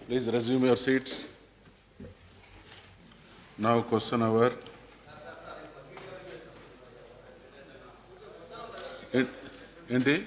Please resume your seats. Now question hour. ఏ- ఏంటి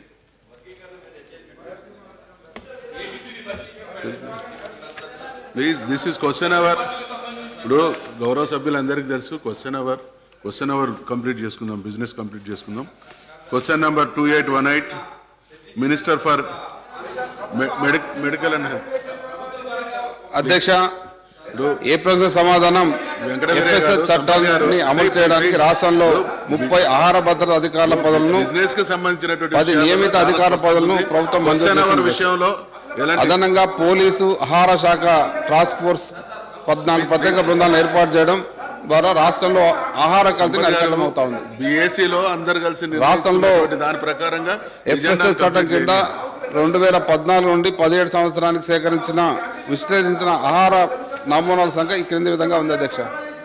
please this is question hour ఇప్పుడు గౌరవ సభ్యులందరికీ తెలుసు question hour question hour complete చేసుకుందాం బిజినెస్ కంప్లీట్ చేసుకుందాం question number two eight one eight minister for medical and health అధ్యక్ష ఇప్పుడు ఏ ప్రశ్న సమాధానం వెంకటవీరయ్య గారు, ఎఫ్ఎస్ఎస్ చట్టాన్ని అమలు చేయడానికి రాష్ట్రంలో ముప్పై ఆహార భద్రత అధికారుల పదవులను బిజినెస్ కి సంబంధించినటువంటి పది విషయాలు నియమిత చాలా అధికార స్పష్టంగా పదవులను ఉంది. ప్రభుత్వం మంజూరు క్వశ్చన్ అవర్ చేసింది. విషయంలో ఎలాంటి అదనంగా పోలీసు ఆహార శాఖ టాస్క్ ఫోర్స్ పద్నాలుగు ప్రత్యేక బృందాలను ఏర్పాటు చేయడం ద్వారా రాష్ట్రంలో ఆహార కల్తీని అరికట్టడం అవుతా ఉంది BAC లో అందరు కలిసి రాష్ట్రంలో నిర్ణయించుకున్నటువంటి దాని ప్రకారంగా ఎఫ్ఎస్ఎస్ ఎజెండాను చట్టం కంప్లీట్ కింద చేయండి. రెండు వేల పద్నాలుగు నుండి పదిహేడు సంవత్సరానికి సేకరించిన విశ్లేషించిన ఆహార నమూనాల సంఖ్య ఈ క్రింది విధంగా ఉంది అధ్యక్ష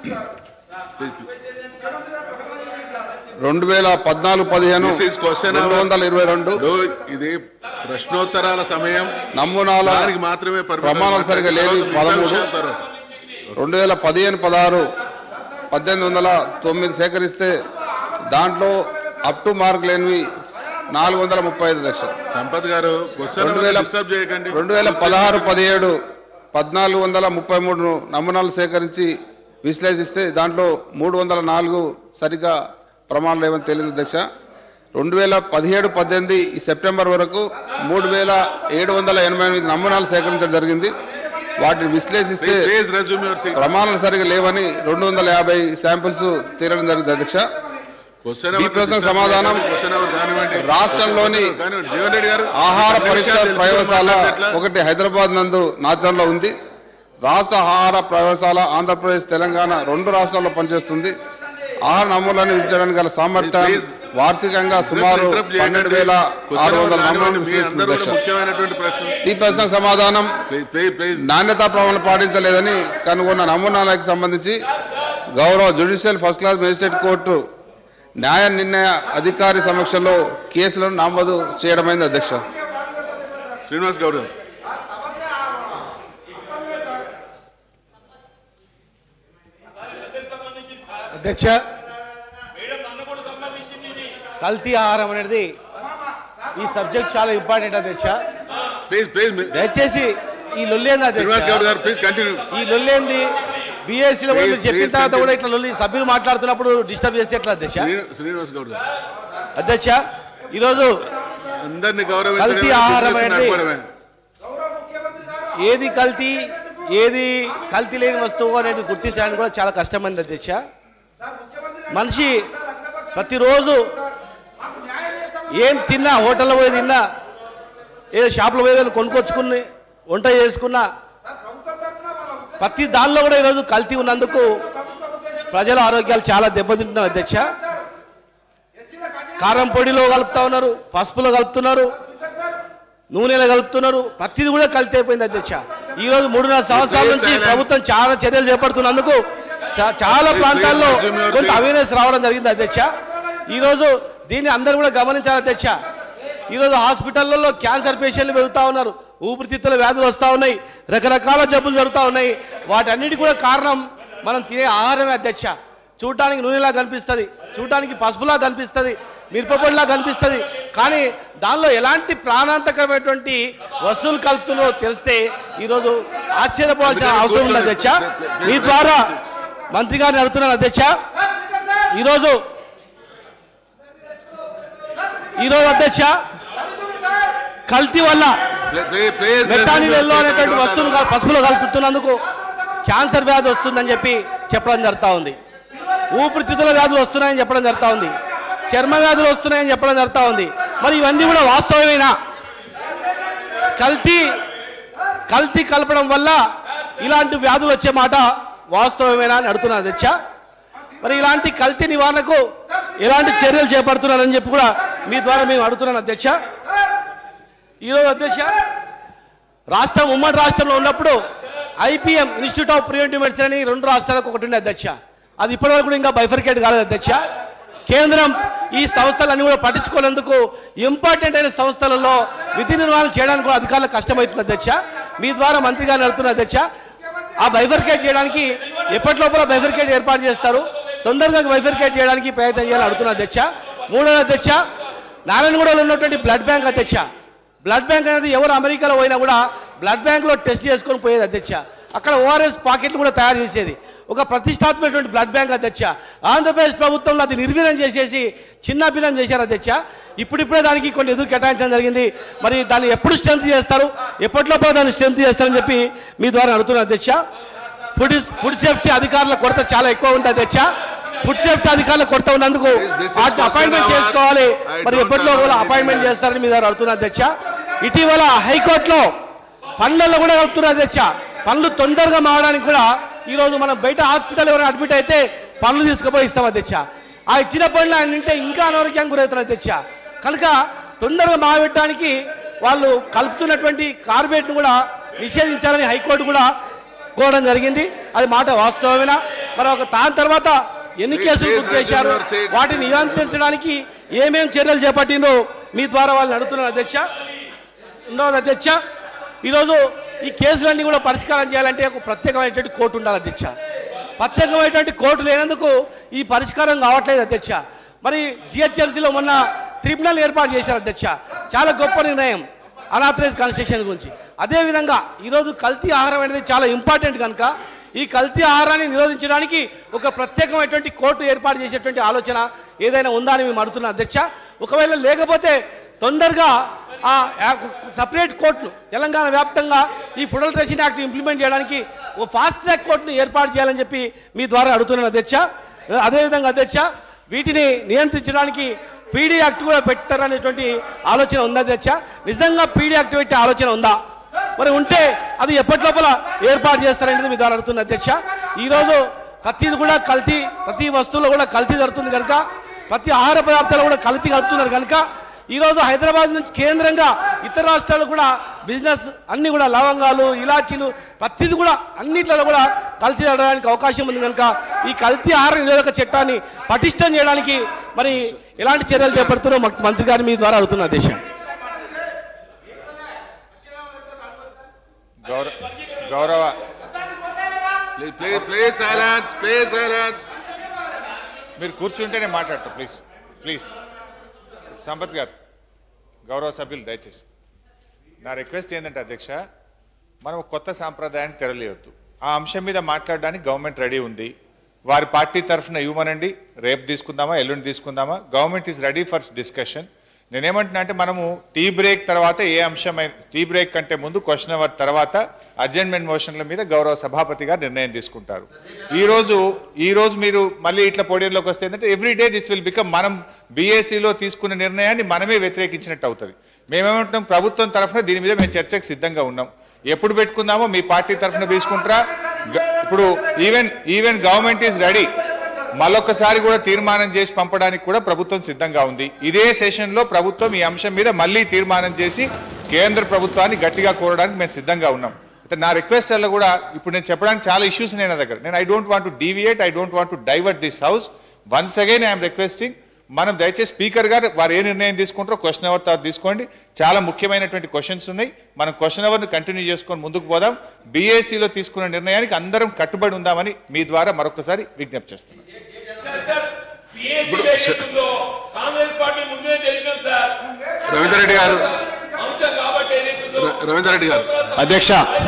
రెండు వేల పద్నాలుగు పదిహేను This is question రెండు hour. వందల ఇరవై రెండు ఇప్పుడు ఇది ప్రశ్నోత్తరాల సమయం నమూనాల దానికి మాత్రమే పరిమితం. ప్రమాణాలు సరిగా లేని తర్వాత మిగతా పదమూడు. విషయాల తర్వాత. రెండు వేల పదిహేను పదహారు పద్దెనిమిది వందల తొమ్మిది సేకరిస్తే దాంట్లో అప్ టు మార్క్ లేనివి నాలుగు వందల ముప్పై ఐదు లక్షలు సంపత్ గారు క్వశ్చన్ రెండు వేల- డిస్టర్బ్ చేయకండి రెండు వేల పదహారు పదిహేడు పద్నాలుగు వందల ముప్పై మూడు నమూనాలు సేకరించి విశ్లేషిస్తే దాంట్లో మూడు వందల నాలుగు సరిగా ప్రమాణాలు ఏమని తెలియదు అధ్యక్ష రెండు వేల పదిహేడు పద్దెనిమిది ఈ సెప్టెంబర్ వరకు మూడు వేల ఏడు వందల ఎనభై ఎనిమిది నమూనాలు సేకరించడం జరిగింది వాటిని విశ్లేషిస్తే ప్లీజ్ రెజ్యూమ్ యువర్ సీట్ ప్రమాణాలు సరిగా లేవని రెండు వందల యాభై శాంపిల్స్ తీరడం జరిగింది అధ్యక్ష క్వశ్చన్ ఈ ప్రశ్నకు సమాధానం క్వశ్చన్ అవర్ కానివ్వండి రాష్ట్రంలోని కానివ్వండి జీవన్ రెడ్డి గారు ఆహార రెండు పరీక్ష నిమిషాలు తెలుసుకుని ప్రయోగశాల మాట్లాడితే ఎట్లా? ఒకటి హైదరాబాద్ నందు నాచర్లో ఉంది రాష్ట్ర ఆహార ప్రయోగశాల ఆంధ్రప్రదేశ్ తెలంగాణ రెండు రాష్ట్రాల్లో పనిచేస్తుంది ఆహార నమూనాలను విధించడానికి గల సామర్థ్యం Please. వార్షికంగా సుమారు interrupt పన్నెండు చేయకండి. వేల Question ఆరు hour వందల కానివ్వండి. నమూనాలను మీ అందరూ కూడా విశ్లేషించారు ముఖ్యమైనటువంటి ప్రశ్నలు ఈ ప్రశ్నకు సమాధానం ప్లీజ్ ప్లీజ్ ప్లీజ్ నాణ్యతా ప్రమాణాలు పాటించలేదని కనుగొన్న నమూనాలకు సంబంధించి గౌరవ judicial first class magistrate court న్యాయ నిర్ణయ అధికారి సమక్షంలో కేసులను నమోదు చేయడమైంది అధ్యక్ష శ్రీనివాస్ గౌడ్ గారు అధ్యక్ష కల్తీ ఆహారం అనేది ఈ సబ్జెక్ట్ చాలా ఇంపార్టెంట్ అధ్యక్ష ప్లీజ్ ప్లీజ్ దయచేసి ఈ లొల్లేంది శ్రీనివాస్ గౌడ్ అధ్యక్ష గారు ప్లీజ్ కంటిన్యూ ఈ లొల్లేంది బీఎస్సీలో కూడా మీరు Please, చెప్పిన please తర్వాత కూడా continue. ఇట్లా లొల్లి సభ్యులు మాట్లాడుతున్నప్పుడు డిస్టర్బ్ చేస్తే ఎట్లా అధ్యక్ష శ్రీనివాస్ గౌడ్ గారు అధ్యక్ష ఈరోజు అందరిని కల్తీ ఆహారం గౌరవించడమే అనేది- నడపడమే ఏది కల్తీ ఏది కల్తీ లేని వస్తువు అనేది గుర్తించడానికి కూడా చాలా కష్టమైంది అధ్యక్ష మనిషి ప్రతిరోజు ఏం తిన్నా హోటల్లో పోయి తిన్నా ఏ షాప్లో పోయి వెళ్ళి కొనుక్కొచ్చుకుని వంట చేసుకున్నా ప్రతి దానిలో కూడా ఈరోజు కల్తీ ఉన్నందుకు ప్రజల ఆరోగ్యాలు చాలా దెబ్బతింటున్నాయి అధ్యక్ష కారం పొడిలో కలుపుతా ఉన్నారు పసుపులో కలుపుతున్నారు నూనెలో కలుపుతున్నారు ప్రతిది కూడా కల్తీ అయిపోయింది అధ్యక్ష ఈ రోజు మూడున్నర సంవత్సరాల నుంచి Silence. ప్రభుత్వం చాలా చర్యలు చేపడుతున్నందుకు చా- చాలా Please, ప్రాంతాల్లో please resume your కొంత seats. అవేర్నెస్ రావడం జరిగింది అధ్యక్ష ఈ రోజు దీన్ని అందరూ కూడా గమనించాలి అధ్యక్ష ఈ రోజు హాస్పిటల్లో క్యాన్సర్ పేషెంట్లు పెరుగుతా ఉన్నారు ఊపిరితిత్తుల వ్యాధులు వస్తూ ఉన్నాయి రకరకాల జబ్బులు జరుగుతూ ఉన్నాయి వాటన్నిటి కూడా కారణం మనం తినే ఆహారమే అధ్యక్ష చూడటానికి నూనెలా కనిపిస్తుంది చూడటానికి పసుపులా కనిపిస్తుంది మిరపపొడిలా కనిపిస్తుంది కానీ దానిలో ఎలాంటి ప్రాణాంతకమైనటువంటి వస్తువులు కలుపుతున్నారో తెలిస్తే ఈరోజు ఆశ్చర్యపోవాల్సిన అవసరం ఉంది అధ్యక్ష మీ ద్వారా మంత్రి గారిని అడుగుతున్నాను అధ్యక్ష ఈరోజు ఈరోజు అధ్యక్ష కల్తీ వల్ల ప్లీజ్ ప్లీజ్ మెథానిల్ ఎల్లో అనేటువంటి వస్తువును కల్- పసుపులో కలుపుతున్నందుకు క్యాన్సర్ వ్యాధి వస్తుందని చెప్పి చెప్పడం జరుగుతూ ఉంది ఊపిరితిత్తుల వ్యాధులు వస్తున్నాయని చెప్పడం జరుగుతూ ఉంది చర్మ వ్యాధులు వస్తున్నాయని చెప్పడం జరుగుతూ ఉంది మరి ఇవన్నీ కూడా వాస్తవమేనా కల్తీ కల్తీ కలపడం వల్ల ఇలాంటి వ్యాధులు వచ్చే మాట వాస్తవమేనా అని అడుగుతున్నాను అధ్యక్ష మరి ఇలాంటి కల్తీ నివారణకు ఎలాంటి చర్యలు చేపడుతున్నారని చెప్పి కూడా మీ ద్వారా మేము అడుగుతున్నాను అధ్యక్ష ఈరోజు అధ్యక్ష రాష్ట్రం ఉమ్మడి రాష్ట్రంలో ఉన్నప్పుడు IPM institute of preventive medicine అని రెండు రాష్ట్రాలకు ఒకటి ఉంది అధ్యక్ష అది ఇప్పటివరకు కూడా ఇంకా బైఫర్కేట్ కాలేదు అధ్యక్ష కేంద్రం ఈ సంస్థలన్నీ కూడా పట్టించుకోలేందుకు ఇంపార్టెంట్ అయిన సంస్థలలో విధి నిర్వహణ చేయడానికి కూడా అధికారులకు కష్టమవుతుంది అధ్యక్ష మీ ద్వారా మంత్రి గారిని అడుగుతున్న అధ్యక్ష ఆ బైఫర్కేట్ చేయడానికి ఎప్పటి లోపల బైఫర్కేట్ ఏర్పాటు చేస్తారు తొందరగా బైఫర్కేట్ చేయడానికి ప్రయత్నం చేయాలని అడుగుతున్న అధ్యక్ష మూడవ అధ్యక్ష నారాయణగూడలో ఉన్నటువంటి బ్లడ్ బ్యాంక్ అధ్యక్ష బ్లడ్ బ్యాంక్ అనేది ఎవరు అమెరికాలో పోయినా కూడా బ్లడ్ బ్యాంక్లో టెస్ట్ చేసుకొని పోయేది అధ్యక్ష అక్కడ ఓఆర్ఎస్ పాకెట్లు కూడా తయారు చేసేది ఒక ప్రతిష్టాత్మకటువంటి బ్లడ్ బ్యాంక్ అధ్యక్ష ఆంధ్రప్రదేశ్ ప్రభుత్వంలో అది నిర్వీర్యం చేసేసి చిన్న భిన్నం చేశారు అధ్యక్ష ఇప్పుడిప్పుడే దానికి కొన్ని ఎదురు కేటాయించడం జరిగింది మరి దాన్ని ఎప్పుడు స్ట్రెంత్ చేస్తారు ఎప్పటిలోపల దాన్ని స్ట్రెంత్ చేస్తారని చెప్పి మీ ద్వారా అడుగుతున్నారు అధ్యక్ష ఫుడ్ ఫుడ్ సేఫ్టీ అధికారుల కొరత చాలా ఎక్కువ ఉంది అధ్యక్ష ఫుడ్ సేఫ్టీ అధికారుల కొరత ఉన్నందుకు This- this is వాటిని అపాయింట్మెంట్ question hour. చేసుకోవాలి I మరి don't ఎప్పటిలో have కూడా anything అపాయింట్మెంట్ else. చేస్తారని మీ ద్వారా అడుగుతున్నారు అధ్యక్ష ఇటీవల హైకోర్టులో పనులలో కూడా కలుపుతున్నారు అధ్యక్ష పనులు తొందరగా మారడానికి కూడా ఈరోజు మనం బయట హాస్పిటల్ ఎవరైనా అడ్మిట్ అయితే పనులు తీసుకుపోయి ఇస్తాం అధ్యక్ష ఆ ఇచ్చిన పనులు ఆయన తింటే ఇంకా అనారోగ్యం గురవుతున్నారు అధ్యక్ష కనుక తొందరగా మాగబెట్టడానికి వాళ్ళు కలుపుతున్నటువంటి కార్బేట్ను కూడా నిషేధించాలని హైకోర్టు కూడా కోరడం జరిగింది అది మాట వాస్తవమేనా మరి ఒక దాని తర్వాత ఎన్ని కేసులు Please బుక్ చేశారు resume your seat. వాటిని నియంత్రించడానికి ఏమేం చర్యలు చేపట్టిందో మీ ద్వారా వాళ్ళని అడుగుతున్నారు అధ్యక్ష రెండవది అధ్యక్ష ఈరోజు ఈ కేసులన్నీ కూడా పరిష్కారం చేయాలంటే ఒక ప్రత్యేకమైనటువంటి కోర్టు ఉండాలి అధ్యక్ష ప్రత్యేకమైనటువంటి కోర్టు లేనందుకు ఈ పరిష్కారం కావట్లేదు అధ్యక్ష మరి జిహెచ్ఎంసీలో మొన్న ట్రిబ్యునల్ ఏర్పాటు చేశారు అధ్యక్ష చాలా గొప్ప నిర్ణయం అనాథరైజ్ కన్స్ట్రక్షన్ గురించి అదేవిధంగా ఈరోజు కల్తీ ఆహారం అనేది చాలా ఇంపార్టెంట్ కనుక ఈ కల్తీ ఆహారాన్ని నిరోధించడానికి ఒక ప్రత్యేకమైనటువంటి కోర్టు ఏర్పాటు చేసేటువంటి ఆలోచన ఏదైనా ఉందా అని మేము అడుగుతున్నాం అధ్యక్ష ఒకవేళ లేకపోతే తొందరగా ఆ సపరేట్ కోర్టును తెలంగాణ వ్యాప్తంగా ఈ ఫుడ్ అల్ట్రేషన్ యాక్ట్ ఇంప్లిమెంట్ చేయడానికి ఓ ఫాస్ట్ ట్రాక్ కోర్టును ఏర్పాటు చేయాలని చెప్పి మీ ద్వారా అడుగుతున్నాను అధ్యక్ష అదేవిధంగా అధ్యక్ష వీటిని నియంత్రించడానికి పీడీ యాక్ట్ కూడా పెట్టారనేటువంటి ఆలోచన ఉంది అధ్యక్ష నిజంగా పీడీ యాక్ట్ పెట్టే ఆలోచన ఉందా మరి ఉంటే అది ఎప్పటి లోపల ఏర్పాటు చేస్తారనేది మీ ద్వారా అడుగుతుంది అధ్యక్ష ఈరోజు ప్రతిది కూడా కల్తీ ప్రతి వస్తువులో కూడా కల్తీ జరుగుతుంది కనుక ప్రతి ఆహార పదార్థాలు కూడా కల్తీ కలుపుతున్నారు కనుక ఈరోజు హైదరాబాద్ నుంచి కేంద్రంగా ఇతర రాష్ట్రాలు కూడా బిజినెస్ అన్ని కూడా లవంగాలు ఇలాచీలు ప్రతిది కూడా అన్నిట్లలో కూడా కల్తీ జరగడానికి అవకాశం ఉంది కనుక ఈ కల్తీ ఆహార నిరోధక చట్టాన్ని పటిష్టం చేయడానికి మరి ఎలాంటి చర్యలు చేపడుతున్నారో మాకు మంత్రి గారి మీ ద్వారా అడుగుతున్న దేశం గౌరవ గౌరవ Please, please, please silence, please silence. మీరు కూర్చుంటేనే మాట్లాడతా ప్లీజ్ ప్లీజ్ సంపత్ గారు గౌరవ సభ్యులు దయచేసి నా రిక్వెస్ట్ ఏంటంటే అధ్యక్ష మనం ఒక కొత్త సాంప్రదాయాన్ని తెరలేయొద్దు ఆ అంశం మీద మాట్లాడడానికి గవర్నమెంట్ రెడీ ఉంది వారి పార్టీ తరఫున ఇవ్వమనండి రేపు తీసుకుందామా ఎల్లుండి తీసుకుందామా government is ready for discussion నేనేమంటున్నా అంటే మనము టీ బ్రేక్ తర్వాత ఏ అంశమైన టీ బ్రేక్ కంటే ముందు క్వశ్చన్ అవర్ తర్వాత అడ్జర్న్మెంట్ మోషన్ల మీద గౌరవ సభాపతి గారు నిర్ణయం తీసుకుంటారు ఈ రోజు ఈ రోజు మీరు మళ్ళీ ఇట్లా పోడియంలోకి వస్తే ఏంటంటే every day this will become మనం బీఏసీలో తీసుకున్న నిర్ణయాన్ని మనమే వ్యతిరేకించినట్టు అవుతుంది మేమేమంటున్నాం ప్రభుత్వం తరఫున దీని మీద మేము చర్చకు సిద్ధంగా ఉన్నాం ఎప్పుడు పెట్టుకుందామో మీ పార్టీ తరఫున తీసుకుంటారా గ- ఇప్పుడు even even government is ready మళ్ళొకసారి కూడా తీర్మానం చేసి పంపడానికి కూడా ప్రభుత్వం సిద్ధంగా ఉంది ఇదే సెషన్లో ప్రభుత్వం ఈ అంశం మీద మళ్ళీ తీర్మానం చేసి కేంద్ర ప్రభుత్వాన్ని గట్టిగా కోరడానికి మేము సిద్ధంగా ఉన్నాం అయితే నా రిక్వెస్ట్ వల్ల కూడా ఇప్పుడు నేను చెప్పడానికి చాలా ఇష్యూస్ నేను నా దగ్గర నేను I don't want to deviate I don't want to divert this house once again I'm requesting మనం దయచేసి స్పీకర్ గారు వారు ఏ నిర్ణయం తీసుకుంటారో క్వశ్చన్ అవర్ తర్వాత తీసుకోండి చాలా ముఖ్యమైనటువంటి క్వశ్చన్స్ ఉన్నాయి మనం క్వశ్చన్ అవర్ని కంటిన్యూ చేసుకొని ముందుకు పోదాం బీఏసీలో తీసుకున్న నిర్ణయానికి అందరం కట్టుబడి ఉందామని మీ ద్వారా మరొకసారి విజ్ఞప్తి చేస్తున్నాం ఇప్పుడు ఏదైతుందో కాంగ్రెస్ పార్టీ ముందే తెలిపినాం సార్ రవీందర్ రెడ్డి గారు అంశం కాబట్టి ఏదైతుందో ర- రవీందర్ రెడ్డి గారు అధ్యక్ష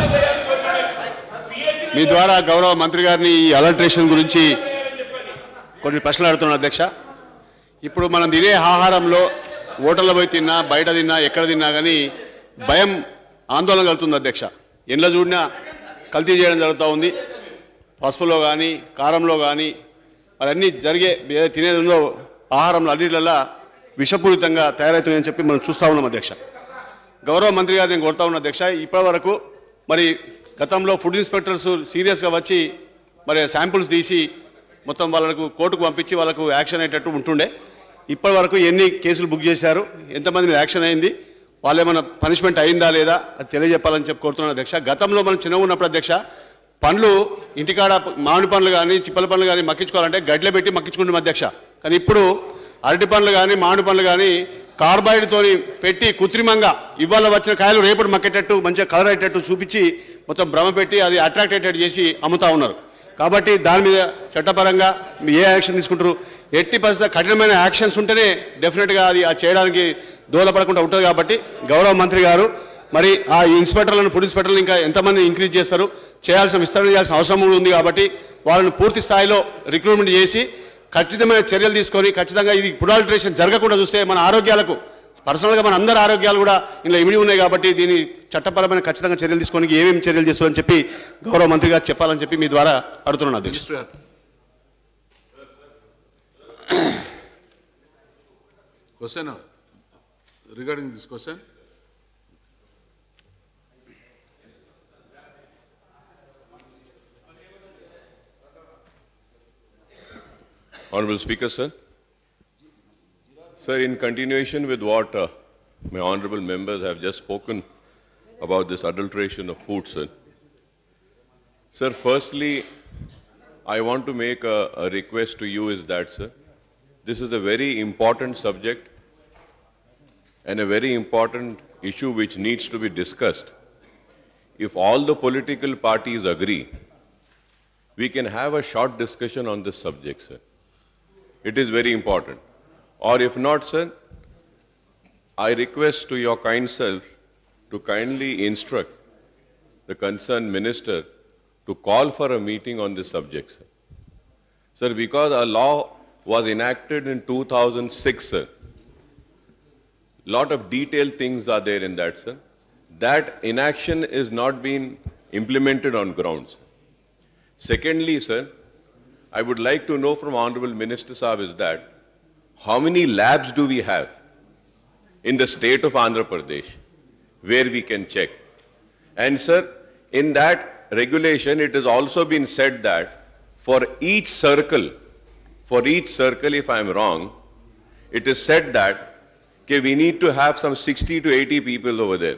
మీ ద్వారా గౌరవ మంత్రి గారిని ఈ అలర్ట్రేషన్ గురించి కొన్ని ప్రశ్నలు అడుగుతున్నాను అధ్యక్ష ఇప్పుడు మనం తినే ఆహారంలో హోటల్లో పోయి తిన్నా బయట తిన్నా ఎక్కడ తిన్నా కానీ భయం ఆందోళన కలుగుతుంది అధ్యక్ష ఎండ్ల చూడినా కల్తీ చేయడం జరుగుతూ ఉంది పసుపులో కానీ కారంలో కానీ మరి అన్నీ జరిగే ఏదైతే తినేది ఉందో ఆహారంలో అన్నిటిలో విషపూరితంగా తయారవుతున్నాయని చెప్పి మనం చూస్తూ ఉన్నాం అధ్యక్ష గౌరవ మంత్రి గారు నేను కోరుతా ఉన్న అధ్యక్ష ఇప్పటి వరకు మరి గతంలో ఫుడ్ ఇన్స్పెక్టర్స్ సీరియస్గా వచ్చి మరి శాంపుల్స్ తీసి మొత్తం వాళ్ళకు కోర్టుకు పంపించి వాళ్ళకు యాక్షన్ అయ్యేటట్టు ఉంటుండే ఇప్పటి వరకు ఎన్ని కేసులు బుక్ చేశారు ఎంతమంది మీద యాక్షన్ అయింది వాళ్ళు ఏమైనా పనిష్మెంట్ అయిందా లేదా అది తెలియజెప్పాలని చెప్పి కోరుతున్నాను అధ్యక్ష గతంలో మనం చిన్నగా ఉన్నప్పుడు అధ్యక్ష పండ్లు ఇంటికాడ మామిడి పండ్లు కానీ చిప్పల పండ్లు కానీ మక్కించుకోవాలంటే గడ్డలో పెట్టి మక్కించుకుంటాం అధ్యక్ష కానీ ఇప్పుడు అరటి పండ్లు కానీ మామిడి పండ్లు కానీ కార్బైడ్తో పెట్టి కృత్రిమంగా ఇవాళ వచ్చిన కాయలు రేపటి మక్కేటట్టు మంచిగా కలర్ అయ్యేటట్టు చూపించి మొత్తం భ్రమ పెట్టి అది అట్రాక్ట్ అయ్యేటట్టు చేసి అమ్ముతా ఉన్నారు కాబట్టి దాని మీద చట్టపరంగా ఏ యాక్షన్ తీసుకుంటారు ఎట్టి పరిస్థితి కఠినమైన యాక్షన్స్ ఉంటేనే డెఫినెట్గా అది ఆ చేయడానికి దోహదపడకుండా ఉంటుంది కాబట్టి గౌరవ మంత్రి గారు మరి ఆ ఇన్స్పెక్టర్లను పులిస్ ఇన్స్పెక్టర్లు ఇంకా ఎంతమంది ఇంక్రీజ్ చేస్తారు చేయాల్సిన విస్తరణ చేయాల్సిన అవసరం కూడా ఉంది కాబట్టి వాళ్ళని పూర్తి స్థాయిలో రిక్రూట్మెంట్ చేసి ఖచ్చితమైన చర్యలు తీసుకొని ఖచ్చితంగా ఇది పుడాల్ట్రేషన్ జరగకుండా చూస్తే మన ఆరోగ్యాలకు పర్సనల్గా మన అందరి ఆరోగ్యాలు కూడా ఇలా ఇమిడి ఉన్నాయి కాబట్టి దీని చట్టపరమైన ఖచ్చితంగా చర్యలు తీసుకొని ఏమేమి చర్యలు చేస్తారని చెప్పి గౌరవ మంత్రి గారు చెప్పాలని చెప్పి మీ ద్వారా అడుగుతున్నాను అధ్యక్షుడు మినిస్టర్ గారు question regarding this question Honorable Speaker, sir. Sir, in continuation with what uh, my honorable members have just spoken about this adulteration of food, sir. Sir, firstly, I want to make a, a request to you is that, sir, this is a very important subject and a very important issue which needs to be discussed. If all the political parties agree, we can have a short discussion on this subject, sir. It is very important. Or if not, sir, I request to your kind self to kindly instruct the concerned minister to call for a meeting on this subject, sir. Sir, because a law was enacted in 2006, sir. Lot of detailed things are there in that, sir. That inaction is not being implemented on grounds. Secondly, sir, I would like to know from Honorable Minister Saab is that how many labs do we have in the state of Andhra Pradesh where we can check? And sir, in that regulation, it has also been said that for each circle, for each circle, if I'm wrong, it is said that okay, we need to have some 60 to 80 people over there.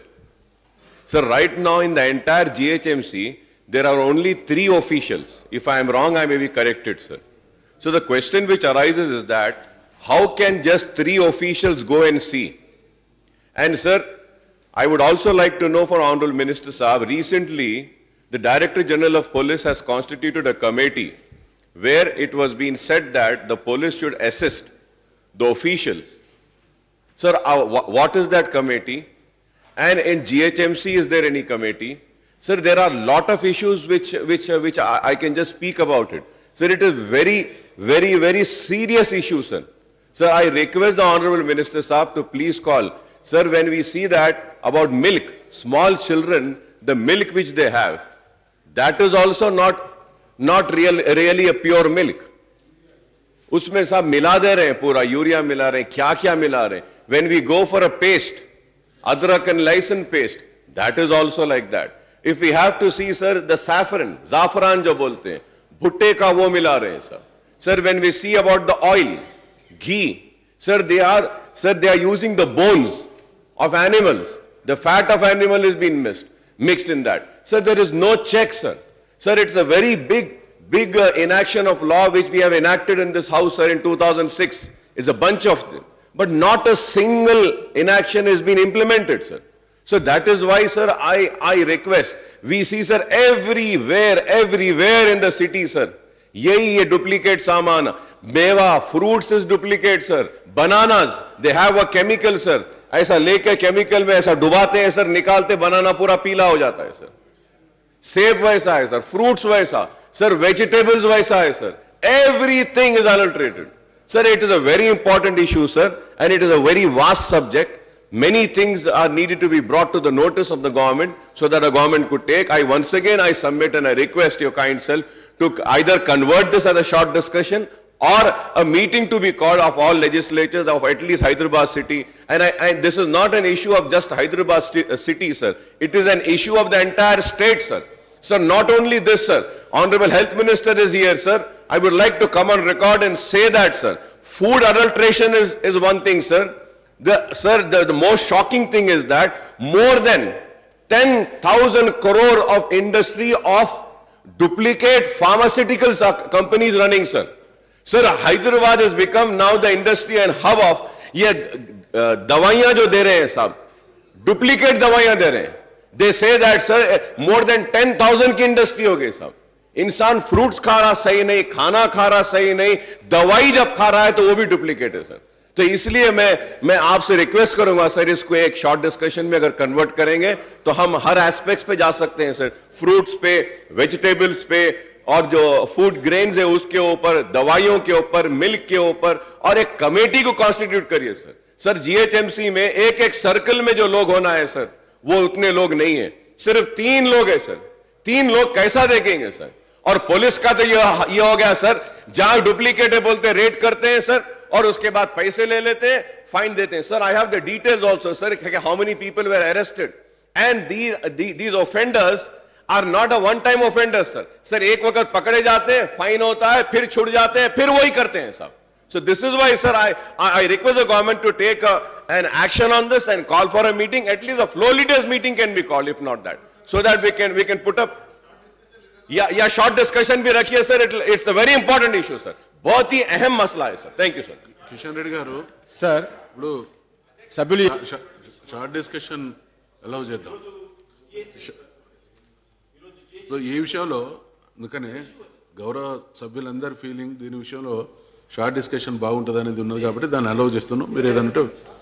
So right now in the entire GHMC, there are only three officials. If I am wrong, I may be corrected, sir. So the question which arises is that how can just three officials go and see? And sir, I would also like to know from Honorable Minister Saab, recently the Director General of Police has constituted a committee where it was being said that the police should assist the officials. Sir, uh, wha- what is that committee? And in GHMC, is there any committee? Sir, there are lot of issues which, which, uh, which I, I can just speak about it. Sir, it is very, very, very serious issue, sir. Sir, I request the Honorable Minister Saab to please call. Sir, when we see that about milk, small children, the milk which they have, that is also not, not real, really a pure milk. उसमें सब मिला दे रहे हैं पूरा urea मिला रहे हैं क्या क्या मिला रहे हैं when we go for a paste adrak and lysine paste that is also like that if we have to see sir the saffron zafran जो बोलते हैं भुट्टे का वो मिला रहे हैं sir sir when we see about the oil ghee sir they are sir they are using the bones of animals the fat of animal is being mixed mixed in that sir there is no check sir sir it's a very big big uh, inaction of law which we have enacted in this house sir in 2006 is a bunch of them but not a single inaction has been implemented sir so that is why sir i i request we see sir everywhere everywhere in the city sir यही ये duplicate सामान मेवा fruits is duplicate sir bananas they have a chemical sir ऐसा लेके chemical में ऐसा डुबाते हैं sir निकालते बनाना पूरा पीला हो जाता है सर सेब वैसा है सर फ्रूट्स वैसा सर वेजिटेबल्स वैसा है sir everything is adulterated sir it is a very important issue sir and it is a very vast subject many things are needed to be brought to the notice of the government so that the government could take i once again i submit and i request your kind self to either convert this as a short discussion or a meeting to be called of all legislatures of at least Hyderabad city. And, I, and this is not an issue of just Hyderabad sti- uh, city, sir. It is an issue of the entire state, sir. Sir, not only this, sir. Honorable Health Minister is here, sir. I would like to come on record and say that, sir. Food adulteration is, is one thing, sir. The, sir, the, the most shocking thing is that more than 10,000 crore of industry of duplicate pharmaceuticals are companies running, sir. Sir, Hyderabad has become now the industry and hub of ये दवाइयां जो दे रहे हैं साहब duplicate दवाइयां दे रहे हैं they say that sir more than ten thousand की इंडस्ट्री हो गई साहब इंसान फ्रूट्स खा रहा सही नहीं खाना खा रहा सही नहीं दवाई जब खा रहा है तो वो भी डुप्लीकेट है सर तो इसलिए मैं मैं आपसे रिक्वेस्ट करूंगा सर इसको एक शॉर्ट डिस्कशन में अगर कन्वर्ट करेंगे तो हम हर एस्पेक्ट्स पे जा सकते हैं सर फ्रूट्स पे वेजिटेबल्स पे और जो फूड ग्रेन्स है उसके ऊपर दवाइयों के ऊपर मिल्क के ऊपर और एक कमेटी को कॉन्स्टिट्यूट करिए सर सर जीएचएमसी में एक एक सर्कल में जो लोग होना है सर वो उतने लोग नहीं है सिर्फ तीन लोग है सर तीन लोग कैसा देखेंगे सर और पुलिस का तो ये ये हो गया सर जहां डुप्लीकेट है बोलते रेड करते हैं सर और उसके बाद पैसे ले लेते हैं फाइन देते हैं sir I have the details also sir how many people were arrested and these offenders are not a one time offender sir sir एक वक्त पकड़े जाते हैं फाइन होता है फिर छुट जाते हैं फिर वही करते हैं साहब So this is why, sir, I, I I request the government to take a, an action on this and call for a meeting. At least a floor leaders meeting can be called, if not that, so that we can we can put up. Yeah, yeah, short discussion भी रखिए sir. It, it's a very important issue, sir. बहुत ही अहम मसला है sir. Thank you, sir. Kishan Reddy గారు sir ఇప్పుడు సభ్యులు Shah- short discussion allow చేద్దాం ష- ఇప్పుడు ఈ విషయంలో అందుకనే గౌరవ సభ్యులందరి ఫీలింగ్ దీని విషయంలో షార్ట్ డిస్కషన్ బాగుంటుంది అనేది ఉన్నది కాబట్టి దాన్ని అలౌ చేస్తున్నాం మీరు ఏదంటే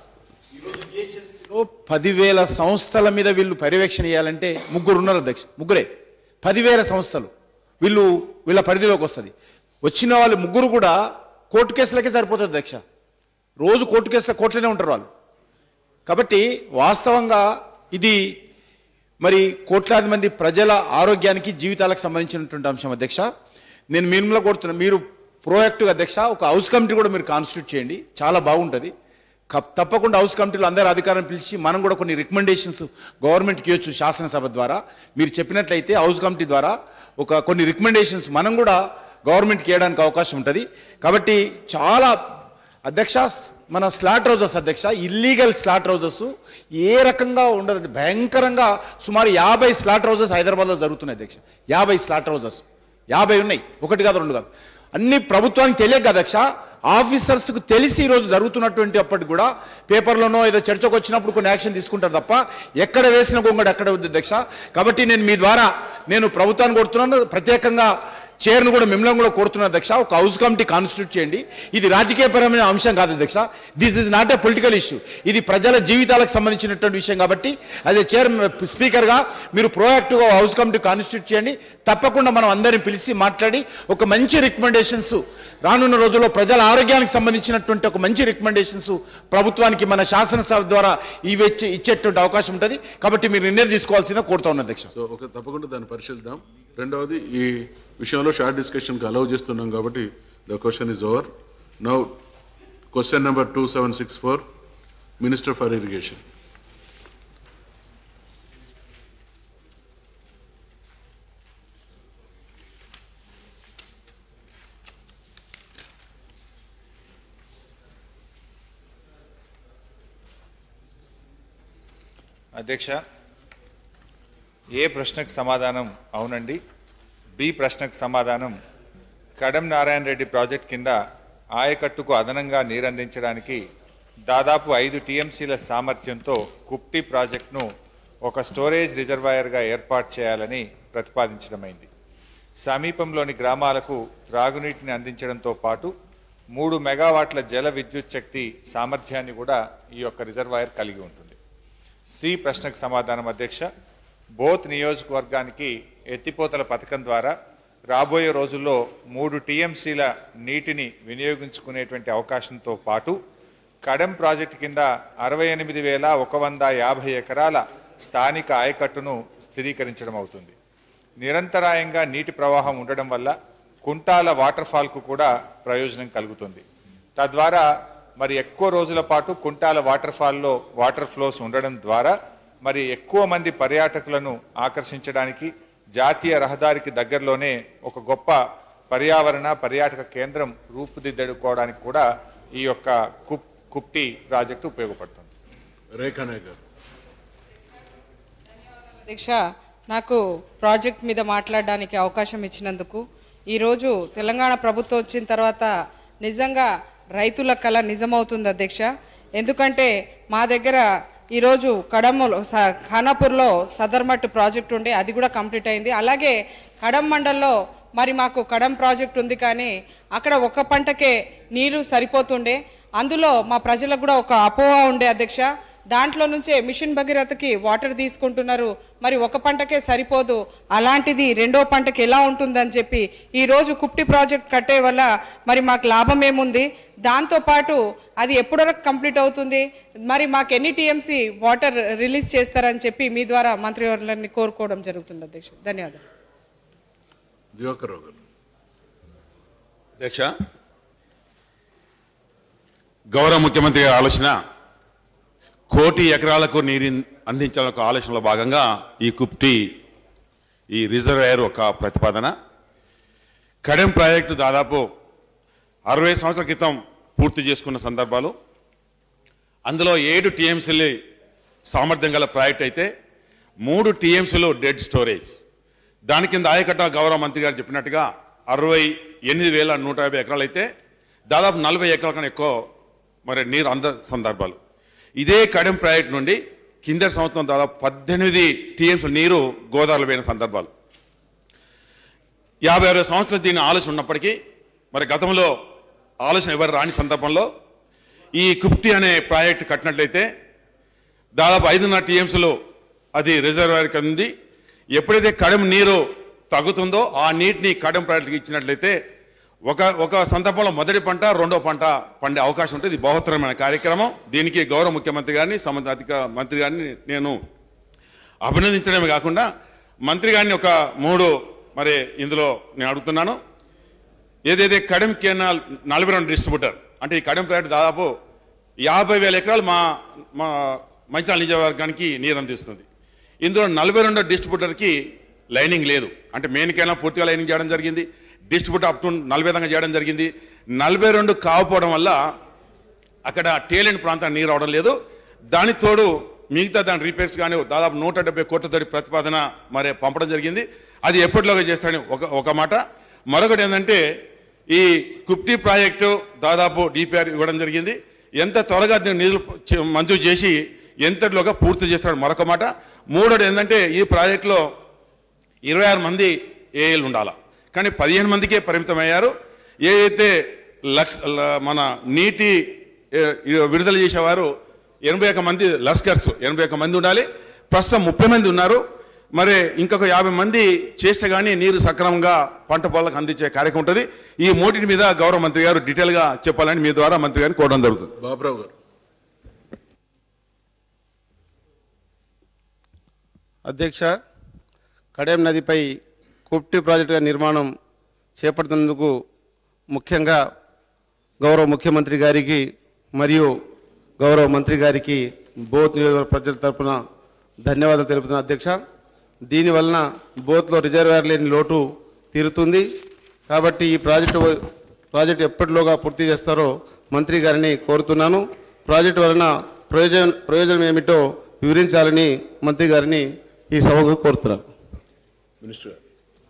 లో పదివేల సంస్థల మీద వీళ్ళు పర్యవేక్షణ చేయాలంటే ముగ్గురు ఉన్నారు అధ్యక్ష ముగ్గురే పదివేల సంస్థలు వీళ్ళు వీళ్ళ పరిధిలోకి వస్తుంది వచ్చిన వాళ్ళు ముగ్గురు కూడా కోర్టు కేసులకే సరిపోతుంది అధ్యక్ష రోజు కోర్టు కేసుల కోర్టులోనే ఉంటారు వాళ్ళు కాబట్టి వాస్తవంగా ఇది మరి కోట్లాది మంది ప్రజల ఆరోగ్యానికి జీవితాలకు సంబంధించినటువంటి అంశం అధ్యక్ష నేను మిమ్మల్ని కోరుతున్నా మీరు ప్రోయాక్టివ్ అధ్యక్ష ఒక హౌస్ కమిటీ కూడా మీరు కాన్స్టిట్యూట్ చేయండి చాలా బాగుంటుంది కప్- తప్పకుండా హౌస్ కమిటీలో అందరు అధికారం పిలిచి మనం కూడా కొన్ని రికమెండేషన్స్ గవర్నమెంట్కి ఇవ్వచ్చు శాసనసభ ద్వారా మీరు చెప్పినట్లయితే హౌస్ కమిటీ ద్వారా ఒక కొన్ని రికమెండేషన్స్ మనం కూడా గవర్నమెంట్కి ఇవ్వడానికి అవకాశం ఉంటుంది కాబట్టి చాలా అధ్యక్ష మన స్లాట్ రోజెస్ అధ్యక్ష ఇల్లీగల్ స్లాట్ రోజెస్ ఏ రకంగా ఉండదు భయంకరంగా సుమారు యాభై స్లాట్ రోజెస్ హైదరాబాద్లో జరుగుతున్నాయి అధ్యక్ష యాభై స్లాట్ రోజెస్ యాభై ఉన్నాయి ఒకటి కాదు రెండు కాదు అన్ని ప్రభుత్వానికి తెలియక అధ్యక్ష ఆఫీసర్స్కు తెలిసి ఈరోజు జరుగుతున్నటువంటి అప్పటికి కూడా పేపర్లోనో ఏదో చర్చకు వచ్చినప్పుడు కొన్ని యాక్షన్ తీసుకుంటారు తప్ప ఎక్కడ వేసిన గొంగడు అక్కడ ఉంది అధ్యక్ష కాబట్టి నేను మీ ద్వారా నేను ప్రభుత్వాన్ని కోరుతున్నాను ప్రత్యేకంగా చైర్ను కూడా మిమ్మల్ని కూడా కోరుతున్నా అధ్యక్ష ఒక హౌస్ కమిటీ కాన్స్టిట్యూట్ చేయండి ఇది రాజకీయపరమైన అంశం కాదు అధ్యక్ష this is not a political issue ఇది ప్రజల జీవితాలకు సంబంధించినటువంటి విషయం కాబట్టి అదే చైర్ స్పీకర్గా మీరు ప్రోయాక్టివ్గా హౌస్ కమిటీ కాన్స్టిట్యూట్ చేయండి తప్పకుండా మనం అందరిని పిలిచి మాట్లాడి ఒక మంచి రికమెండేషన్స్ రానున్న రోజుల్లో ప్రజల ఆరోగ్యానికి సంబంధించినటువంటి ఒక మంచి రికమెండేషన్స్ ప్రభుత్వానికి మన శాసనసభ ద్వారా ఇవి ఇచ్చే ఇచ్చేటువంటి అవకాశం ఉంటుంది కాబట్టి మీరు నిర్ణయం తీసుకోవాల్సిందే కోరుతా ఉన్నా అధ్యక్ష సో ఒక తప్పకుండా దాన్ని పరిశీలిద్దాం రెండవది ఈ విషయంలో షార్ట్ డిస్కషన్కి అలౌ చేస్తున్నాం కాబట్టి the question is over now question number two seven six four minister for irrigation అధ్యక్ష ఏ ప్రశ్నకు సమాధానం అవునండి బి ప్రశ్నకు సమాధానం కడం నారాయణ రెడ్డి ప్రాజెక్ట్ కింద ఆయకట్టుకు అదనంగా నీరందించడానికి దాదాపు ఐదు టీఎంసీల సామర్థ్యంతో కుప్టి ప్రాజెక్టును ఒక స్టోరేజ్ రిజర్వాయర్గా ఏర్పాటు చేయాలని ప్రతిపాదించడమైంది సమీపంలోని గ్రామాలకు త్రాగునీటిని అందించడంతో పాటు మూడు మెగావాట్ల జల విద్యుత్ శక్తి సామర్థ్యాన్ని కూడా ఈ యొక్క రిజర్వాయర్ కలిగి ఉంటుంది సి ప్రశ్నకు సమాధానం అధ్యక్ష బోత్ నియోజకవర్గానికి ఎత్తిపోతల పథకం ద్వారా రాబోయే రోజుల్లో మూడు టీఎంసీల నీటిని వినియోగించుకునేటువంటి అవకాశంతో పాటు కడెం ప్రాజెక్టు కింద అరవై ఎనిమిది వేల ఒక వంద యాభై ఎకరాల స్థానిక ఆయకట్టును స్థిరీకరించడం అవుతుంది నిరంతరాయంగా నీటి ప్రవాహం ఉండడం వల్ల కుంటాల వాటర్ ఫాల్కు కూడా ప్రయోజనం కలుగుతుంది తద్వారా మరి ఎక్కువ రోజుల పాటు కుంటాల వాటర్ ఫాల్లో వాటర్ ఫ్లోస్ ఉండడం ద్వారా మరి ఎక్కువ మంది పర్యాటకులను ఆకర్షించడానికి జాతీయ రహదారికి దగ్గరలోనే ఒక గొప్ప పర్యావరణ పర్యాటక కేంద్రం రూపుదిద్దుకోవడానికి కూడా ఈ యొక్క కుప్ కుప్టి ప్రాజెక్టు ఉపయోగపడుతుంది రేఖా నాయక్ గారు అధ్యక్ష నాకు ప్రాజెక్ట్ మీద మాట్లాడడానికి అవకాశం ఇచ్చినందుకు ఈరోజు తెలంగాణ ప్రభుత్వం వచ్చిన తర్వాత నిజంగా రైతుల కళ నిజమవుతుంది అధ్యక్ష ఎందుకంటే మా దగ్గర ఈరోజు కడమ్మలో స- ఖానాపూర్లో సదర్మట్ ప్రాజెక్ట్ ఉండే అది కూడా కంప్లీట్ అయింది అలాగే కడం మండల్లో మరి మాకు కడం ప్రాజెక్ట్ ఉంది కానీ అక్కడ ఒక పంటకే నీరు సరిపోతుండే అందులో మా ప్రజలకు కూడా ఒక అపోహ ఉండే అధ్యక్ష దాంట్లో నుంచే మిషన్ భగీరథకి వాటర్ తీసుకుంటున్నారు మరి ఒక పంటకే సరిపోదు అలాంటిది రెండో పంటకి ఎలా ఉంటుందని చెప్పి ఈ రోజు కుప్టి ప్రాజెక్ట్ కట్టే వల్ల మరి మాకు లాభం ఏముంది దాంతో పాటు అది ఎప్పటి వరకు కంప్లీట్ అవుతుంది మరి మాకు ఎన్ని టీఎంసీ వాటర్ రిలీజ్ చేస్తారని చెప్పి మీ ద్వారా మంత్రివర్యులని కోరుకోవడం జరుగుతుంది అధ్యక్ష ధన్యవాదాలు దివాకర్ రావు గారు అధ్యక్ష గౌరవ ముఖ్యమంత్రి గారి ఆలోచన కోటి ఎకరాలకు నీరు అందించాలనే ఒక ఆలోచనలో భాగంగా ఈ కుప్టి ఈ రిజర్వాయర్ ఒక ప్రతిపాదన కడెం ప్రాజెక్టు దాదాపు అరవై సంవత్సరాల క్రితం పూర్తి చేసుకున్న సందర్భాలు అందులో ఏడు టీఎంసీలు సామర్థ్యం గల ప్రాజెక్ట్ అయితే మూడు టీఎంసీలు డెడ్ స్టోరేజ్ దాని కింద ఆయకట్ట గౌరవ మంత్రి గారు చెప్పినట్టుగా అరవై ఎనిమిది వేల నూట యాభై ఎకరాలు అయితే దాదాపు నలభై ఎకరాల కన్నా ఎక్కువ మరి నీరు అంద సందర్భాలు ఇదే కడెం ప్రాజెక్ట్ నుండి కింద సంవత్సరం దాదాపు పద్దెనిమిది టీఎంసీ నీరు గోదావరిలో పోయిన సందర్భాలు యాభై అరవై సంవత్సరాలు దీని ఆలోచన ఉన్నప్పటికీ మరి గతంలో ఆలోచన ఎవరు రాని సందర్భంలో ఈ కుప్టి అనే ప్రాజెక్ట్ కట్టినట్లయితే దాదాపు ఐదున్నర టీఎంసీలో అది రిజర్వాయర్ కింద ఉంది ఎప్పుడైతే కడెం నీరు తగ్గుతుందో ఆ నీటిని కడెం ప్రాజెక్టుకి ఇచ్చినట్లయితే ఒక ఒక సందర్భంలో మొదటి పంట రెండో పంట పండే అవకాశం ఉంటుంది ఇది బహుత్తరమైన కార్యక్రమం దీనికి గౌరవ ముఖ్యమంత్రి గారిని సంబంధిత అధిక మంత్రి గారిని నేను అభినందించడమే కాకుండా మంత్రి గారిని ఒక మూడు మరి ఇందులో నేను అడుగుతున్నాను ఏదైతే కడెం కెనాల్ నలభై రెండు డిస్ట్రిబ్యూటర్ అంటే ఈ కడెం ప్రాజెక్ట్ దాదాపు యాభై వేల ఎకరాలు మా మా మంచాల నియోజకవర్గానికి నీరు అందిస్తుంది ఇందులో నలభై రెండో డిస్ట్రిబ్యూటర్కి లైనింగ్ లేదు అంటే మెయిన్ కెనాల్ పూర్తిగా లైనింగ్ చేయడం జరిగింది డిస్ట్రిబ్యూటర్ అప్ టు నలభై దాకా చేయడం జరిగింది నలభై రెండు కాకపోవడం వల్ల అక్కడ టేలెంట్ ప్రాంతానికి నీరు అవడం లేదు దానికి తోడు మిగతా దాని రిపేర్స్ కానీ దాదాపు నూట డెబ్బై కోట్ల తోటి ప్రతిపాదన మరి పంపడం జరిగింది అది ఎప్పటిలోగా చేస్తాడని ఒక ఒక మాట మరొకటి ఏంటంటే ఈ కుప్టి ప్రాజెక్టు దాదాపు డిపిఆర్ ఇవ్వడం జరిగింది ఎంత త్వరగా దీన్ని నిధులు చే- మంజూరు చేసి ఎంతలోగా పూర్తి చేస్తాడు మరొక మాట మూడోది ఏంటంటే ఈ ప్రాజెక్టులో ఇరవై ఆరు మంది ఏఎల్ ఉండాల కానీ పదిహేను మందికే పరిమితమయ్యారు ఏదైతే లక్ష ల- మన నీటి ఏ, ఈ విడుదల చేసేవారు ఎనభై ఒక్క మంది లస్కర్స్ ఎనభై ఒక్క మంది ఉండాలి ప్రస్తుతం ముప్పై మంది ఉన్నారు మరి ఇంకొక యాభై మంది చేస్తే కానీ నీరు సక్రమంగా పంట పొలాలకు అందించే కార్యక్రమం ఉంటుంది ఈ మూడింటి మీద గౌరవ మంత్రి గారు డీటెయిల్గా చెప్పాలని మీ ద్వారా మంత్రి గారిని కోరడం జరుగుతుంది బాబురావు గారు అధ్యక్ష కడెం నదిపై కుప్టి ప్రాజెక్టుగా నిర్మాణం చేపడుతున్నందుకు ముఖ్యంగా గౌరవ ముఖ్యమంత్రి గారికి మరియు గౌరవ మంత్రి గారికి బోత్ నియోజకవర్గ ప్రజల తరపున ధన్యవాదాలు తెలుపుతున్న అధ్యక్ష దీనివలన బోత్లో రిజర్వాయర్ లేని లోటు తీరుతుంది కాబట్టి ఈ ప్రాజెక్టు ప్రాజెక్టు ఎప్పటిలోగా పూర్తి చేస్తారో మంత్రి గారిని కోరుతున్నాను ప్రాజెక్టు వలన ప్రయోజనం ప్రయోజనం ఏమిటో వివరించాలని మంత్రి గారిని ఈ సభకు కోరుతున్నాను మినిస్టర్ గారు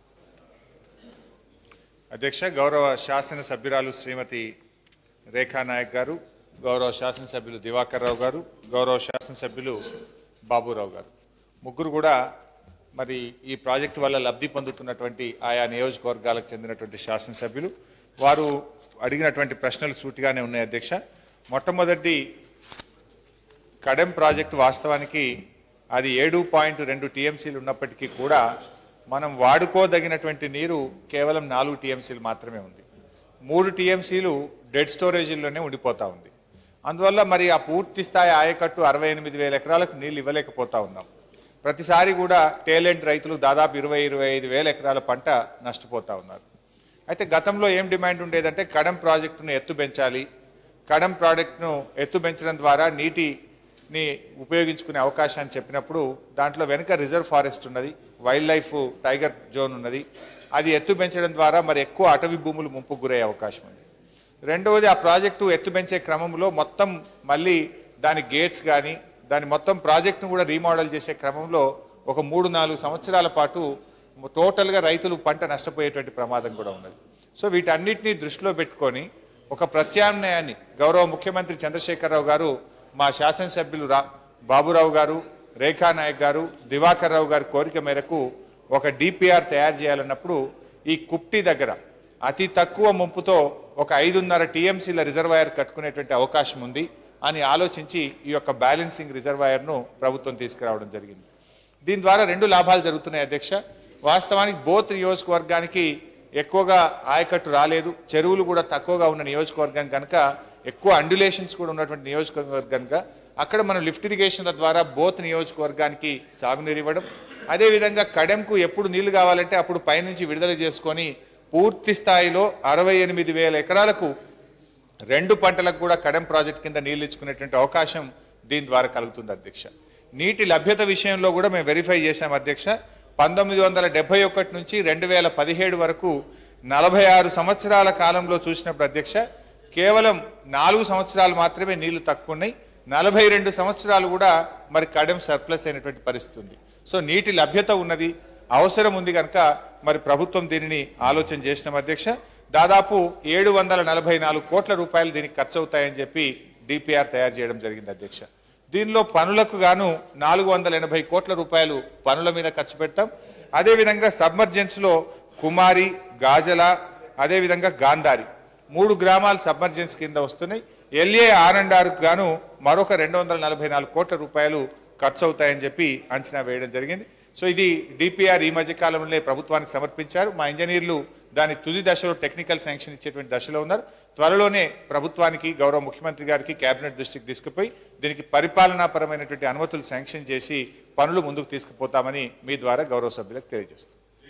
అధ్యక్ష గౌరవ శాసన సభ్యురాలు శ్రీమతి రేఖా నాయక్ గారు గౌరవ శాసనసభ్యులు దివాకర్ రావు గారు గౌరవ శాసనసభ్యులు బాబురావు గారు ముగ్గురు కూడా మరి ఈ ప్రాజెక్టు వల్ల లబ్ధి పొందుతున్నటువంటి ఆయా నియోజకవర్గాలకు చెందినటువంటి శాసనసభ్యులు వారు అడిగినటువంటి ప్రశ్నలు సూటిగానే ఉన్నాయి అధ్యక్ష మొట్టమొదటి కడెం ప్రాజెక్టు వాస్తవానికి అది ఏడు పాయింట్ రెండు టీఎంసీలు ఉన్నప్పటికీ కూడా మనం వాడుకోదగినటువంటి నీరు కేవలం నాలుగు టీఎంసీలు మాత్రమే ఉంది మూడు టీఎంసీలు డెడ్ స్టోరేజీల్లోనే ఉండిపోతా ఉంది అందువల్ల మరి ఆ పూర్తి స్థాయి ఆయకట్టు అరవై ఎనిమిది వేల ఎకరాలకు నీళ్ళు ఇవ్వలేకపోతా ఉన్నాం ప్రతిసారి కూడా టేలెంట్ రైతులు దాదాపు ఇరవై ఇరవై ఐదు వేల ఎకరాల పంట నష్టపోతా ఉన్నారు అయితే గతంలో ఏం డిమాండ్ ఉండేదంటే కడం ప్రాజెక్టును ఎత్తు పెంచాలి కడం ప్రాజెక్టును ఎత్తు పెంచడం ద్వారా నీటిని ఉపయోగించుకునే అవకాశాన్ని చెప్పినప్పుడు దాంట్లో వెనుక రిజర్వ్ ఫారెస్ట్ ఉన్నది వైల్డ్ లైఫ్ టైగర్ జోన్ ఉన్నది అది ఎత్తు పెంచడం ద్వారా మరి ఎక్కువ అటవీ భూములు ముంపుకు గురయ్యే అవకాశం ఉంది రెండవది ఆ ప్రాజెక్టు ఎత్తు పెంచే క్రమంలో మొత్తం మళ్ళీ దాని గేట్స్ కానీ దాని మొత్తం ప్రాజెక్టును కూడా రీమోడల్ చేసే క్రమంలో ఒక మూడు నాలుగు సంవత్సరాల పాటు టోటల్గా రైతులు పంట నష్టపోయేటువంటి ప్రమాదం కూడా ఉన్నది సో వీటన్నిటినీ దృష్టిలో పెట్టుకొని ఒక ప్రత్యామ్నాయాన్ని గౌరవ ముఖ్యమంత్రి చంద్రశేఖరరావు గారు మా శాసనసభ్యులు రా బాబురావు గారు రేఖా నాయక్ గారు దివాకర్ రావు గారి కోరిక మేరకు ఒక డిపిఆర్ తయారు చేయాలన్నప్పుడు ఈ కుప్టి దగ్గర అతి తక్కువ ముంపుతో ఒక ఐదున్నర టీఎంసీల రిజర్వాయర్ కట్టుకునేటువంటి అవకాశం ఉంది అని ఆలోచించి ఈ యొక్క బ్యాలెన్సింగ్ రిజర్వాయర్ను ప్రభుత్వం తీసుకురావడం జరిగింది దీని ద్వారా రెండు లాభాలు జరుగుతున్నాయి అధ్యక్ష వాస్తవానికి బోత్ నియోజకవర్గానికి ఎక్కువగా ఆయకట్టు రాలేదు చెరువులు కూడా తక్కువగా ఉన్న నియోజకవర్గం కనుక ఎక్కువ అండ్యులేషన్స్ కూడా ఉన్నటువంటి నియోజకవర్గం కనుక అక్కడ మనం లిఫ్ట్ ఇరిగేషన్ల ద్వారా బోత్ నియోజకవర్గానికి సాగునీరు ఇవ్వడం అదేవిధంగా కడెంకు ఎప్పుడు నీళ్లు కావాలంటే అప్పుడు పైనుంచి విడుదల చేసుకొని పూర్తి స్థాయిలో అరవై ఎనిమిది వేల ఎకరాలకు రెండు పంటలకు కూడా కడెం ప్రాజెక్ట్ కింద నీళ్లు ఇచ్చుకునేటువంటి అవకాశం దీని ద్వారా కలుగుతుంది అధ్యక్ష నీటి లభ్యత విషయంలో కూడా మేము వెరిఫై చేశాం అధ్యక్ష పంతొమ్మిది వందల డెబ్బై ఒకటి నుంచి రెండు వేల పదిహేడు వరకు నలభై ఆరు సంవత్సరాల కాలంలో చూసినప్పుడు అధ్యక్ష కేవలం నాలుగు సంవత్సరాలు మాత్రమే నీళ్లు తక్కువ ఉన్నాయి నలభై రెండు సంవత్సరాలు కూడా మరి కడెం సర్ప్లస్ అయినటువంటి పరిస్థితి ఉంది సో నీటి లభ్యత ఉన్నది అవసరం ఉంది కనుక మరి ప్రభుత్వం దీనిని ఆలోచన చేసినాం అధ్యక్ష దాదాపు ఏడు వందల నలభై నాలుగు కోట్ల రూపాయలు దీనికి ఖర్చు అవుతాయని చెప్పి డిపిఆర్ తయారు చేయడం జరిగింది అధ్యక్ష దీనిలో పనులకు గాను నాలుగు వందల ఎనభై కోట్ల రూపాయలు పనుల మీద ఖర్చు పెట్టాం అదేవిధంగా సబ్మర్జెన్స్లో కుమారి గాజల అదేవిధంగా గాంధారి మూడు గ్రామాలు సబ్మర్జెన్స్ కింద వస్తున్నాయి ఎల్ఏ ఆర్ అండ్ ఆర్కు గాను మరొక రెండు వందల నలభై నాలుగు కోట్ల రూపాయలు ఖర్చు అవుతాయని చెప్పి అంచనా వేయడం జరిగింది సో ఇది డిపిఆర్ ఈ మధ్య కాలంలో ప్రభుత్వానికి సమర్పించారు మా ఇంజనీర్లు దాని తుది దశలో టెక్నికల్ శాంక్షన్ ఇచ్చేటువంటి దశలో ఉన్నారు త్వరలోనే ప్రభుత్వానికి గౌరవ ముఖ్యమంత్రి గారికి కేబినెట్ దృష్టికి తీసుకుపోయి దీనికి పరిపాలనాపరమైనటువంటి అనుమతులు శాంక్షన్ చేసి పనులు ముందుకు తీసుకుపోతామని మీ ద్వారా గౌరవ సభ్యులకు తెలియజేస్తాం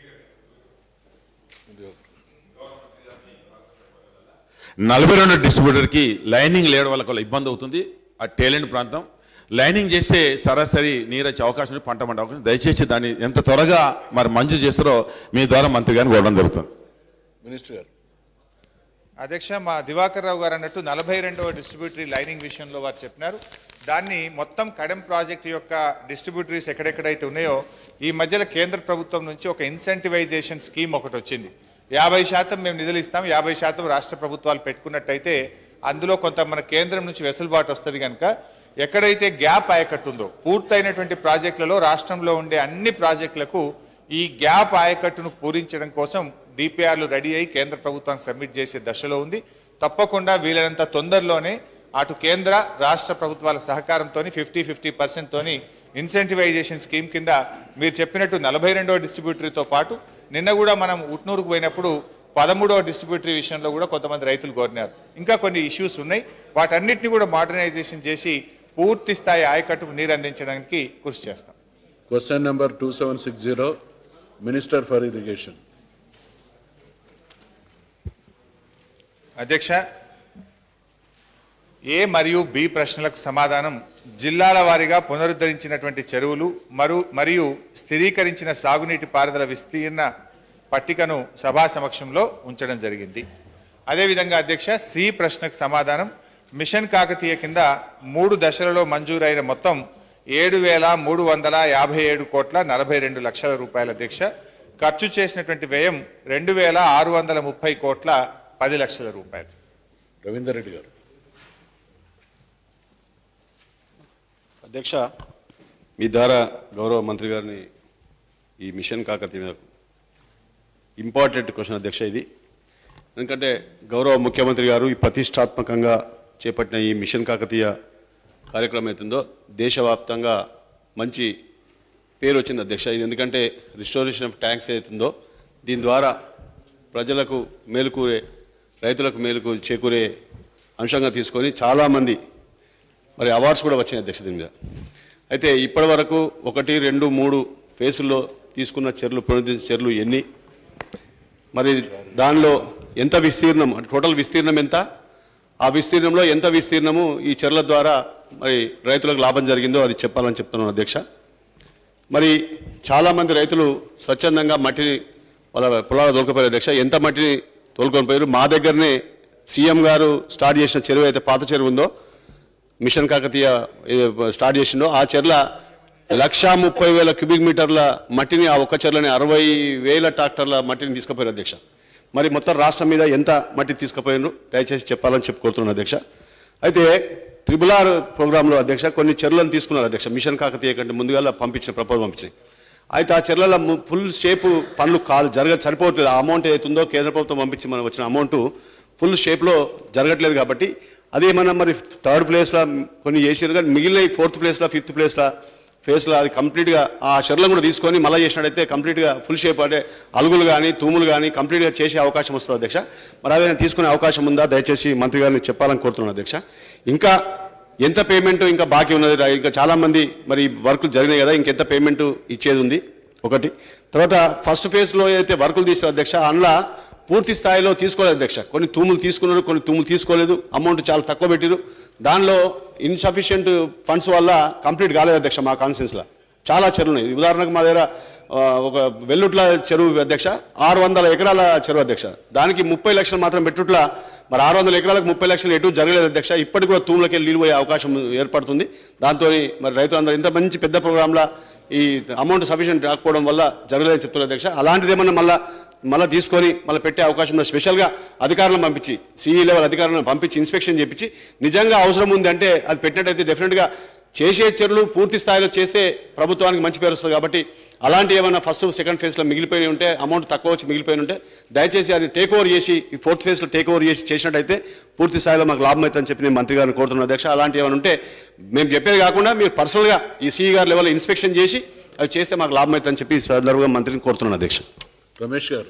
నలభై రెండు డిస్ట్రిబ్యూటర్కి లైనింగ్ లేయడం వల్ల కొంత ఇబ్బంది అవుతుంది ఆ టేలెంట్ ప్రాంతం లైనింగ్ చేస్తే సరాసరి నీరు వచ్చే అవకాశం ఉంది, పంట పండే అవకాశం ఉంది. దయచేసి దాన్ని ఎంత త్వరగా మరి మంజూరు చేస్తారో మీ ద్వారా మంత్రి గారిని కోరడం జరుగుతుంది మినిస్టర్ గారు అధ్యక్ష మా దివాకర్ రావు గారు అన్నట్టు నలభై రెండవ డిస్ట్రిబ్యూటరీ లైనింగ్ విషయంలో వారు చెప్పినారు దాన్ని మొత్తం కడెం ప్రాజెక్ట్ యొక్క డిస్ట్రిబ్యూటరీస్ ఎక్కడెక్కడైతే ఉన్నాయో ఈ మధ్యలో కేంద్ర ప్రభుత్వం నుంచి ఒక ఇన్సెంటివైజేషన్ స్కీమ్ ఒకటి వచ్చింది యాభై శాతం మేము నిధులు ఇస్తాం యాభై శాతం రాష్ట్ర ప్రభుత్వాలు పెట్టుకున్నట్టయితే అందులో కొంత మన కేంద్రం నుంచి వెసులుబాటు వస్తుంది కనుక ఎక్కడైతే గ్యాప్ ఆయకట్టు ఉందో పూర్తయినటువంటి ప్రాజెక్టులలో రాష్ట్రంలో ఉండే అన్ని ప్రాజెక్టులకు ఈ గ్యాప్ ఆయకట్టును పూరించడం కోసం డిపిఆర్లు రెడీ అయి కేంద్ర ప్రభుత్వానికి సబ్మిట్ చేసే దశలో ఉంది తప్పకుండా వీలైనంత తొందరలోనే అటు కేంద్ర రాష్ట్ర ప్రభుత్వాల సహకారంతో ఫిఫ్టీ ఫిఫ్టీ పర్సెంట్తోని ఇన్సెంటివైజేషన్ స్కీమ్ కింద మీరు చెప్పినట్టు నలభై రెండవ డిస్ట్రిబ్యూటరీతో పాటు నిన్న కూడా మనం ఉట్నూరుకు పోయినప్పుడు పదమూడవ డిస్ట్రిబ్యూటరీ విషయంలో కూడా కొంతమంది రైతులు కోరినారు ఇంకా కొన్ని ఇష్యూస్ ఉన్నాయి వాటన్నిటిని కూడా మోడర్నైజేషన్ చేసి పూర్తి స్థాయి ఆయకట్టుకు నీరు అందించడానికి కృషి చేస్తాం question number two seven six zero minister for irrigation అధ్యక్ష ఏ మరియు బి ప్రశ్నలకు సమాధానం జిల్లాల వారీగా పునరుద్ధరించినటువంటి చెరువులు మరు మరియు స్థిరీకరించిన సాగునీటి పారుదల విస్తీర్ణ పట్టికను సభా సమక్షంలో ఉంచడం జరిగింది అదేవిధంగా అధ్యక్ష సి ప్రశ్నకు సమాధానం మిషన్ కాకతీయ కింద మూడు దశలలో మంజూరైన మొత్తం ఏడు వేల మూడు వందల యాభై ఏడు కోట్ల నలభై రెండు లక్షల రూపాయల అధ్యక్ష ఖర్చు చేసినటువంటి వ్యయం రెండు వేల ఆరు వందల ముప్పై కోట్ల పది లక్షల రూపాయలు రవీందర్ రెడ్డి గారు అధ్యక్ష మీ ద్వారా గౌరవ మంత్రి గారిని ఈ మిషన్ కాకతీయ మీద ఇంపార్టెంట్ క్వశ్చన్ అధ్యక్ష ఇది ఎందుకంటే గౌరవ ముఖ్యమంత్రి గారు ఈ ప్రతిష్టాత్మకంగా చేపట్టిన ఈ మిషన్ కాకతీయ కార్యక్రమం అవుతుందో దేశవ్యాప్తంగా మంచి పేరు వచ్చింది అధ్యక్ష ఇది ఎందుకంటే రిస్టోరేషన్ ఆఫ్ ట్యాంక్స్ అవుతుందో దీని ద్వారా ప్రజలకు మేలుకూరే రైతులకు మేలుకు చేకూరే అంశంగా తీసుకొని చాలామంది మరి అవార్డ్స్ కూడా వచ్చినాయి అధ్యక్ష దీని మీద అయితే ఇప్పటి వరకు ఒకటి రెండు మూడు ఫేసుల్లో తీసుకున్న చర్యలు పునరుద్ధరించిన చర్యలు ఎన్ని మరి దానిలో ఎంత విస్తీర్ణం అంటే టోటల్ విస్తీర్ణం ఎంత ఆ విస్తీర్ణంలో ఎంత విస్తీర్ణము ఈ చర్యల ద్వారా మరి రైతులకు లాభం జరిగిందో అది చెప్పాలని చెప్తున్నాను అధ్యక్ష మరి చాలామంది రైతులు స్వచ్ఛందంగా మట్టిని వాళ్ళ పొలాలు తోలుకుపోయారు అధ్యక్ష ఎంత మట్టిని తోలుకొని పోయారు మా దగ్గరనే సీఎం గారు స్టార్ట్ చేసిన చెరువు అయితే పాత చెరువు ఉందో మిషన్ కాకతీయ ఏ, స్టార్ట్ చేసిండో ఆ చెర్ల లక్షా ముప్పై వేల క్యూబిక్ మీటర్ల మట్టిని ఆ ఒక్క చెర్లని అరవై వేల ట్రాక్టర్ల మట్టిని తీసుకుపోయారు అధ్యక్ష మరి మొత్తం రాష్ట్రం మీద ఎంత మట్టి తీసుకుపోయినారు దయచేసి చెప్పాలని చెప్పుకోతున్నాను అధ్యక్ష అయితే త్రిబుల్ ఆర్ ప్రోగ్రాంలో అధ్యక్ష కొన్ని చెరువులను తీసుకున్నారు అధ్యక్ష మిషన్ కాకతీయ కంటే ముందుగా పంపించిన ప్రపోజల్ పంపించాయి అయితే ఆ చెర్లలో ఫుల్ షేప్ పనులు కాలు జరగ సరిపోవట్లేదు ఆ అమౌంట్ ఏదైతుందో కేంద్ర ప్రభుత్వం పంపించి మనకు వచ్చిన అమౌంట్ ఫుల్ షేప్లో జరగట్లేదు కాబట్టి అదే మనం మరి థర్డ్ ప్లేస్లో కొన్ని చేసారు కానీ మిగిలిన ఫోర్త్ ప్లేస్లో ఫిఫ్త్ ప్లేస్లో ఫేస్లో అది కంప్లీట్గా ఆ షెర్లను కూడా తీసుకొని మళ్ళీ చేసినట్టయితే కంప్లీట్గా ఫుల్ షేప్ అంటే అలుగులు కానీ తూములు కానీ కంప్లీట్గా చేసే అవకాశం వస్తుంది అధ్యక్ష మరి అదే తీసుకునే అవకాశం ఉందా దయచేసి మంత్రి గారిని చెప్పాలని కోరుతున్నాను అధ్యక్ష ఇంకా ఎంత పేమెంట్ ఇంకా బాకీ ఉన్నది రా- ఇంకా చాలామంది మరి వర్కులు జరిగినాయి కదా ఇంకెంత పేమెంట్ ఇచ్చేది ఉంది ఒకటి తర్వాత ఫస్ట్ ఫేజ్లో ఏదైతే వర్కులు తీసిన అధ్యక్ష అందులో పూర్తి స్థాయిలో తీసుకోలేదు అధ్యక్ష కొన్ని తూములు తీసుకున్నారు కొన్ని తూములు తీసుకోలేదు అమౌంట్ చాలా తక్కువ పెట్టారు దానిలో ఇన్సఫిషియెంట్ ఫండ్స్ వల్ల కంప్లీట్ కాలేదు అధ్యక్ష మా కాన్సెన్స్లో చాలా చెరువులు ఉన్నాయి ఉదాహరణకు మా దగ్గర ఆ, ఒక వెల్లుట్ల చెరువు అధ్యక్ష ఆరు వందల ఎకరాల చెరువు అధ్యక్ష దానికి ముప్పై లక్షలు మాత్రం పెట్టుట్ల మరి ఆరు వందల ఎకరాలకు ముప్పై లక్షలు ఎటు జరగలేదు అధ్యక్ష ఇప్పటికి కూడా తూములకి వెళ్ళి నీళ్ళు పోయే అవకాశం ఏర్పడుతుంది దాంతో మరి రైతులందరూ ఇంత మంచి పెద్ద ప్రోగ్రాంలో ఈ అమౌంట్ సఫిషియెంట్ రాకపోవడం వల్ల జరగలేదని చెప్తున్నారు అధ్యక్ష అలాంటిది ఏమన్నా మళ్ళీ మళ్ళీ తీసుకొని మళ్ళీ పెట్టే అవకాశం ఉంది స్పెషల్గా అధికారులను పంపించి సిఈ లెవెల్ అధికారులను పంపించి ఇన్స్పెక్షన్ చేపించి నిజంగా అవసరం ఉంది అంటే అది పెట్టినట్టయితే డెఫినెట్గా చేసే చర్యలు పూర్తి స్థాయిలో చేస్తే ప్రభుత్వానికి మంచి పేరు వస్తుంది కాబట్టి అలాంటి ఏమైనా ఫస్ట్ సెకండ్ ఫేజ్లో మిగిలిపోయి ఉంటే అమౌంట్ తక్కువ వచ్చి మిగిలిపోయి ఉంటే దయచేసి అది టేక్ ఓవర్ చేసి ఈ ఫోర్త్ ఫేజ్లో టేక్ ఓవర్ చేసి చేసినట్టయితే పూర్తి స్థాయిలో మాకు లాభం అవుతుందని చెప్పి నేను మంత్రి గారిని కోరుతున్నాను అధ్యక్ష అలాంటి ఏమైనా ఉంటే మేము చెప్పేది కాకుండా మీరు పర్సనల్గా ఈ సిఈ గారి లెవెల్ ఇన్స్పెక్షన్ చేసి అవి చేస్తే మాకు లాభం అవుతుందని చెప్పి ఈ సందర్భంగా మంత్రిని కోరుతున్నాను అధ్యక్ష రమేష్ గారు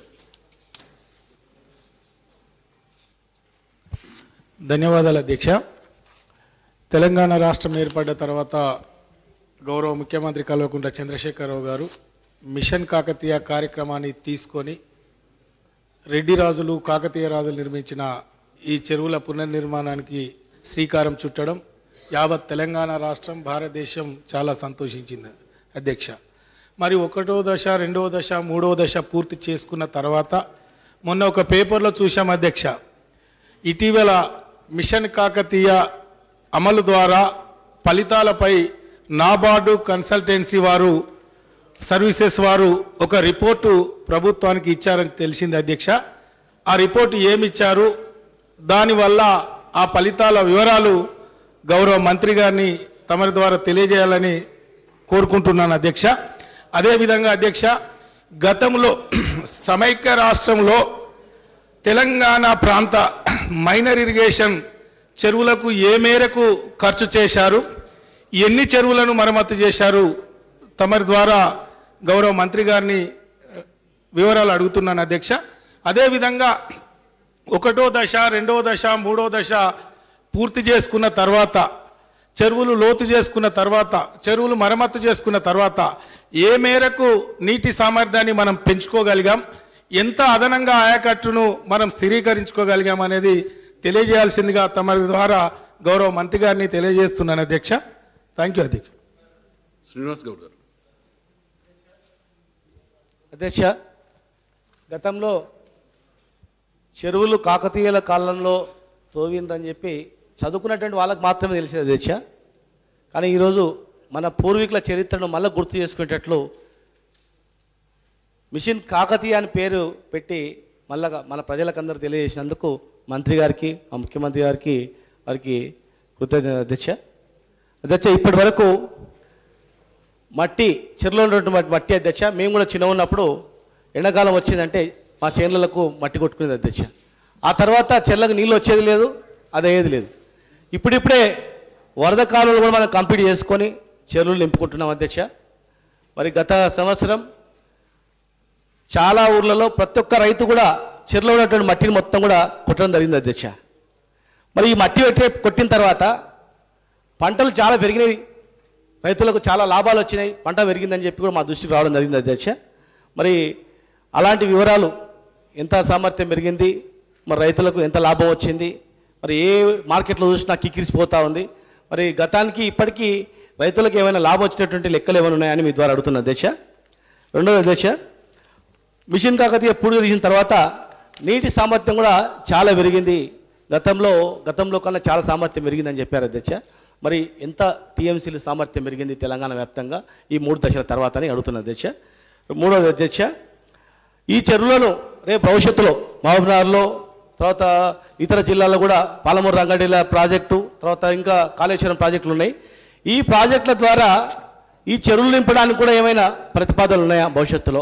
ధన్యవాదాలు అధ్యక్ష తెలంగాణ రాష్ట్రం ఏర్పడ్డ తర్వాత గౌరవ ముఖ్యమంత్రి కల్వకుంట్ల చంద్రశేఖరరావు గారు మిషన్ కాకతీయ కార్యక్రమాన్ని తీసుకొని రెడ్డి రాజులు కాకతీయ రాజులు నిర్మించిన ఈ చెరువుల పునర్నిర్మాణానికి శ్రీకారం చుట్టడం యావత్ తెలంగాణ రాష్ట్రం భారతదేశం చాలా సంతోషించింది అధ్యక్ష మరి ఒకటో దశ రెండవ దశ మూడవ దశ పూర్తి చేసుకున్న తర్వాత మొన్న ఒక పేపర్లో చూశాం అధ్యక్ష ఇటీవల మిషన్ కాకతీయ అమలు ద్వారా ఫలితాలపై నాబార్డు కన్సల్టెన్సీ వారు సర్వీసెస్ వారు ఒక రిపోర్టు ప్రభుత్వానికి ఇచ్చారని తెలిసింది అధ్యక్ష ఆ రిపోర్టు ఏమిచ్చారు దానివల్ల ఆ ఫలితాల వివరాలు గౌరవ మంత్రి గారిని తమరి ద్వారా తెలియజేయాలని కోరుకుంటున్నాను అధ్యక్ష అదేవిధంగా అధ్యక్ష గతంలో సమైక్య రాష్ట్రంలో తెలంగాణ ప్రాంత మైనర్ ఇరిగేషన్ చెరువులకు ఏ మేరకు ఖర్చు చేశారు ఎన్ని చెరువులను మరమ్మతు చేశారు తమరి ద్వారా గౌరవ మంత్రి గారిని ఆ, వివరాలు అడుగుతున్నాను అధ్యక్ష అదేవిధంగా ఒకటో దశ రెండో దశ మూడో దశ పూర్తి చేసుకున్న తర్వాత చెరువులు లోతు చేసుకున్న తర్వాత చెరువులు మరమ్మతు చేసుకున్న తర్వాత ఏ మేరకు నీటి సామర్థ్యాన్ని మనం పెంచుకోగలిగాం ఎంత అదనంగా ఆయకట్టును మనం స్థిరీకరించుకోగలిగాం అనేది తెలియజేయాల్సిందిగా తమ ద్వారా గౌరవ మంత్రి గారిని తెలియజేస్తున్నాను అధ్యక్ష థ్యాంక్ యూ అధ్యక్ష శ్రీనివాస్ గౌడ్ గారు అధ్యక్ష గతంలో చెరువులు కాకతీయుల కాలంలో తోవిందని చెప్పి చదువుకున్నటువంటి వాళ్ళకి మాత్రమే తెలిసేది అధ్యక్ష కానీ ఈరోజు మన పూర్వీకుల చరిత్రను మళ్ళీ గుర్తు చేసుకునేటట్లు మిషన్ కాకతీయ అని పేరు పెట్టి మళ్ళా మన ప్రజలకందరూ తెలియజేసినందుకు మంత్రి గారికి మా ముఖ్యమంత్రి గారికి వారికి కృతజ్ఞత అధ్యక్ష అధ్యక్ష ఇప్పటి వరకు మట్టి చెరువులో ఉన్నటువంటి మట్టి అధ్యక్ష మేము కూడా చిన్న ఉన్నప్పుడు ఎండాకాలం వచ్చిందంటే మా చేనులకు మట్టి కొట్టుకునేది అధ్యక్ష ఆ తర్వాత చెర్లకు నీళ్ళు వచ్చేది లేదు అది అయ్యేది లేదు ఇప్పుడిప్పుడే వరద కాలువలు కూడా మనం కంప్లీట్ చేసుకొని చెరువులు నింపుకుంటున్నాం అధ్యక్ష మరి గత సంవత్సరం చాలా ఊర్లలో ప్రతి ఒక్క రైతు కూడా చెరువులో ఉన్నటువంటి మట్టిని మొత్తం కూడా కొట్టడం జరిగింది అధ్యక్ష మరి ఈ మట్టి పెట్టి కొట్టిన తర్వాత పంటలు చాలా పెరిగినాయి రైతులకు చాలా లాభాలు వచ్చినాయి పంట పెరిగిందని చెప్పి కూడా మా దృష్టికి రావడం జరిగింది అధ్యక్ష మరి అలాంటి వివరాలు ఎంత సామర్థ్యం పెరిగింది మరి రైతులకు ఎంత లాభం వచ్చింది మరి ఏ మార్కెట్లో చూసినా కిక్కిరిసిపోతా ఉంది మరి గతానికి ఇప్పటికీ రైతులకు ఏమైనా లాభం వచ్చినటువంటి లెక్కలు ఏమైనా ఉన్నాయని మీ ద్వారా అడుగుతున్నా అధ్యక్ష రెండోది అధ్యక్ష మిషన్ కాకతీయ పూడిగా తీసిన తర్వాత నీటి సామర్థ్యం కూడా చాలా పెరిగింది గతంలో గతంలో కన్నా చాలా సామర్థ్యం పెరిగిందని చెప్పారు అధ్యక్ష మరి ఎంత టీఎంసీల సామర్థ్యం పెరిగింది తెలంగాణ వ్యాప్తంగా ఈ మూడు దశల తర్వాత అని అడుగుతున్న అధ్యక్ష మూడవది అధ్యక్ష ఈ చెరువులను రేపు భవిష్యత్తులో మహబూబ్నగర్లో తర్వాత ఇతర జిల్లాల్లో కూడా పాలమూరు రంగారెడ్డిల ప్రాజెక్టు తర్వాత ఇంకా కాళేశ్వరం ప్రాజెక్టులు ఉన్నాయి ఈ ప్రాజెక్టుల ద్వారా ఈ చెరువులు నింపడానికి కూడా ఏమైనా ప్రతిపాదనలు ఉన్నాయా భవిష్యత్తులో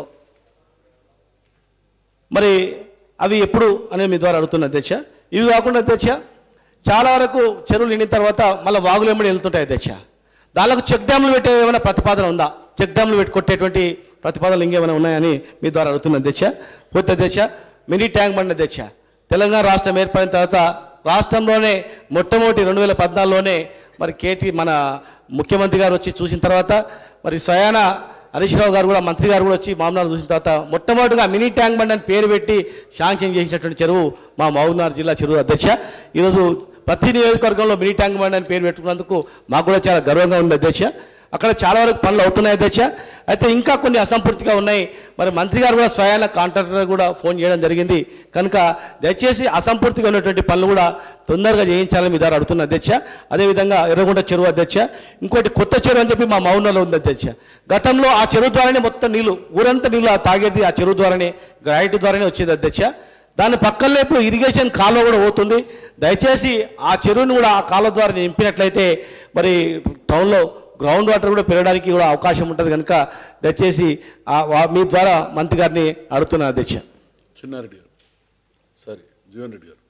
మరి అవి ఎప్పుడు అనేది మీ ద్వారా అడుగుతున్న అధ్యక్ష ఇవి కాకుండా అధ్యక్ష చాలా వరకు చెరువులు నిండిన తర్వాత మళ్ళీ వాగులు ఎమ్మడి వెళ్తుంటాయి అధ్యక్ష దానికి చెక్ డ్యామ్లు పెట్టే ఏమైనా ప్రతిపాదన ఉందా చెక్ డ్యామ్లు పెట్టి కొట్టేటువంటి ప్రతిపాదనలు ఇంకేమైనా ఉన్నాయని మీ ద్వారా అడుగుతున్న అధ్యక్ష పూర్తి అధ్యక్ష మినీ ట్యాంక్ బండ్ అధ్యక్ష తెలంగాణ రాష్ట్రం ఏర్పడిన తర్వాత రాష్ట్రంలోనే మొట్టమొదటి రెండు వేల పద్నాలుగులోనే మరి కేటీ మన ముఖ్యమంత్రి గారు వచ్చి చూసిన తర్వాత మరి స్వయాన హరీష్ రావు గారు కూడా మంత్రి గారు కూడా వచ్చి మామూలు చూసిన తర్వాత మొట్టమొదటిగా మినీ ట్యాంక్ బండ్ అని పేరు పెట్టి శాంక్షన్ చేసినటువంటి చెరువు మా మహబూబ్నగర్ జిల్లా చెరువు అధ్యక్ష ఈరోజు ప్రతి నియోజకవర్గంలో మినీ ట్యాంక్ బండ్ అని పేరు పెట్టుకున్నందుకు మాకు కూడా చాలా గర్వంగా ఉంది అధ్యక్ష అక్కడ చాలా వరకు పనులు అవుతున్నాయి అధ్యక్ష అయితే ఇంకా కొన్ని అసంపూర్తిగా ఉన్నాయి మరి మంత్రి గారు కూడా స్వయాన కాంట్రాక్టర్ కూడా ఫోన్ చేయడం జరిగింది కనుక దయచేసి అసంపూర్తిగా ఉన్నటువంటి పనులు కూడా తొందరగా చేయించాలని మీ ద్వారా అడుగుతున్న అధ్యక్ష అదేవిధంగా ఎర్రగుంట చెరువు అధ్యక్ష ఇంకోటి కొత్త చెరువు అని చెప్పి మా మౌనంలో ఉంది అధ్యక్ష గతంలో ఆ చెరువు ద్వారానే మొత్తం నీళ్లు ఊరంతా నీళ్లు ఆ తాగేది ఆ చెరువు ద్వారానే గ్రాయిట్ ద్వారానే వచ్చేది అధ్యక్ష దాని పక్కనే ఇప్పుడు ఇరిగేషన్ కాలువ కూడా పోతుంది దయచేసి ఆ చెరువుని కూడా ఆ కాలువ ద్వారా నింపినట్లయితే మరి టౌన్లో గ్రౌండ్ వాటర్ కూడా పెరగడానికి కూడా అవకాశం ఉంటుంది కనుక దయచేసి ఆ వా- మీ ద్వారా మంత్రి గారిని అడుగుతున్నా అధ్యక్ష చిన్నారెడ్డి గారు సారీ జీవన్ రెడ్డి గారు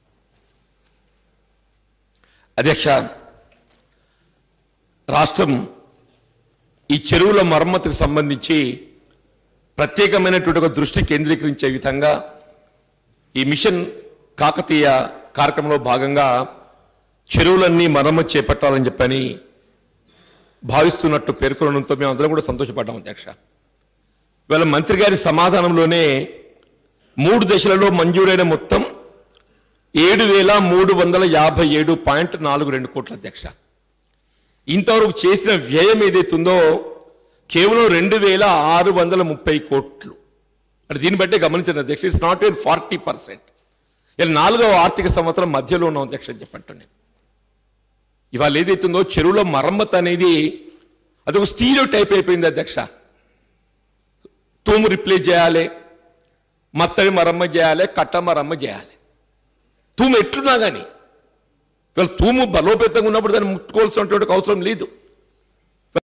అధ్యక్ష రాష్ట్రం ఈ చెరువుల మరమ్మతుకు సంబంధించి ప్రత్యేకమైనటువంటి ఒక దృష్టి కేంద్రీకరించే విధంగా ఈ మిషన్ కాకతీయ కార్యక్రమంలో భాగంగా చెరువులన్నీ మరమ్మతు చేపట్టాలని చెప్పని భావిస్తున్నట్టు పేర్కొనడంతో మేము అందరం కూడా సంతోషపడ్డాం అధ్యక్ష ఇవాళ మంత్రి గారి సమాధానంలోనే మూడు దశలలో మంజూరైన మొత్తం ఏడు వేల మూడు వందల యాభై ఏడు పాయింట్ నాలుగు రెండు కోట్ల అధ్యక్ష ఇంతవరకు చేసిన వ్యయం ఏదైతుందో కేవలం రెండు వేల ఆరు వందల ముప్పై కోట్లు అంటే దీన్ని బట్టే గమనించిన అధ్యక్ష it's not an forty percent ఇలా నాలుగవ ఆర్థిక సంవత్సరం మధ్యలో ఉన్నాం అధ్యక్ష అని చెప్పండి ఇవాళ ఏదైతుందో చెరువుల మరమ్మతు అనేది అది ఒక స్టీరియో టైప్ అయిపోయింది అధ్యక్ష తూము రిప్లేస్ చేయాలి మత్తడి మరమ్మతు చేయాలి కట్ట మరమ్మతు చేయాలి తూము ఎట్లున్నా కానీ ఇవాళ తూము బలోపేతంగా ఉన్నప్పుడు దాన్ని ముట్టుకోవాల్సినటువంటి అవసరం లేదు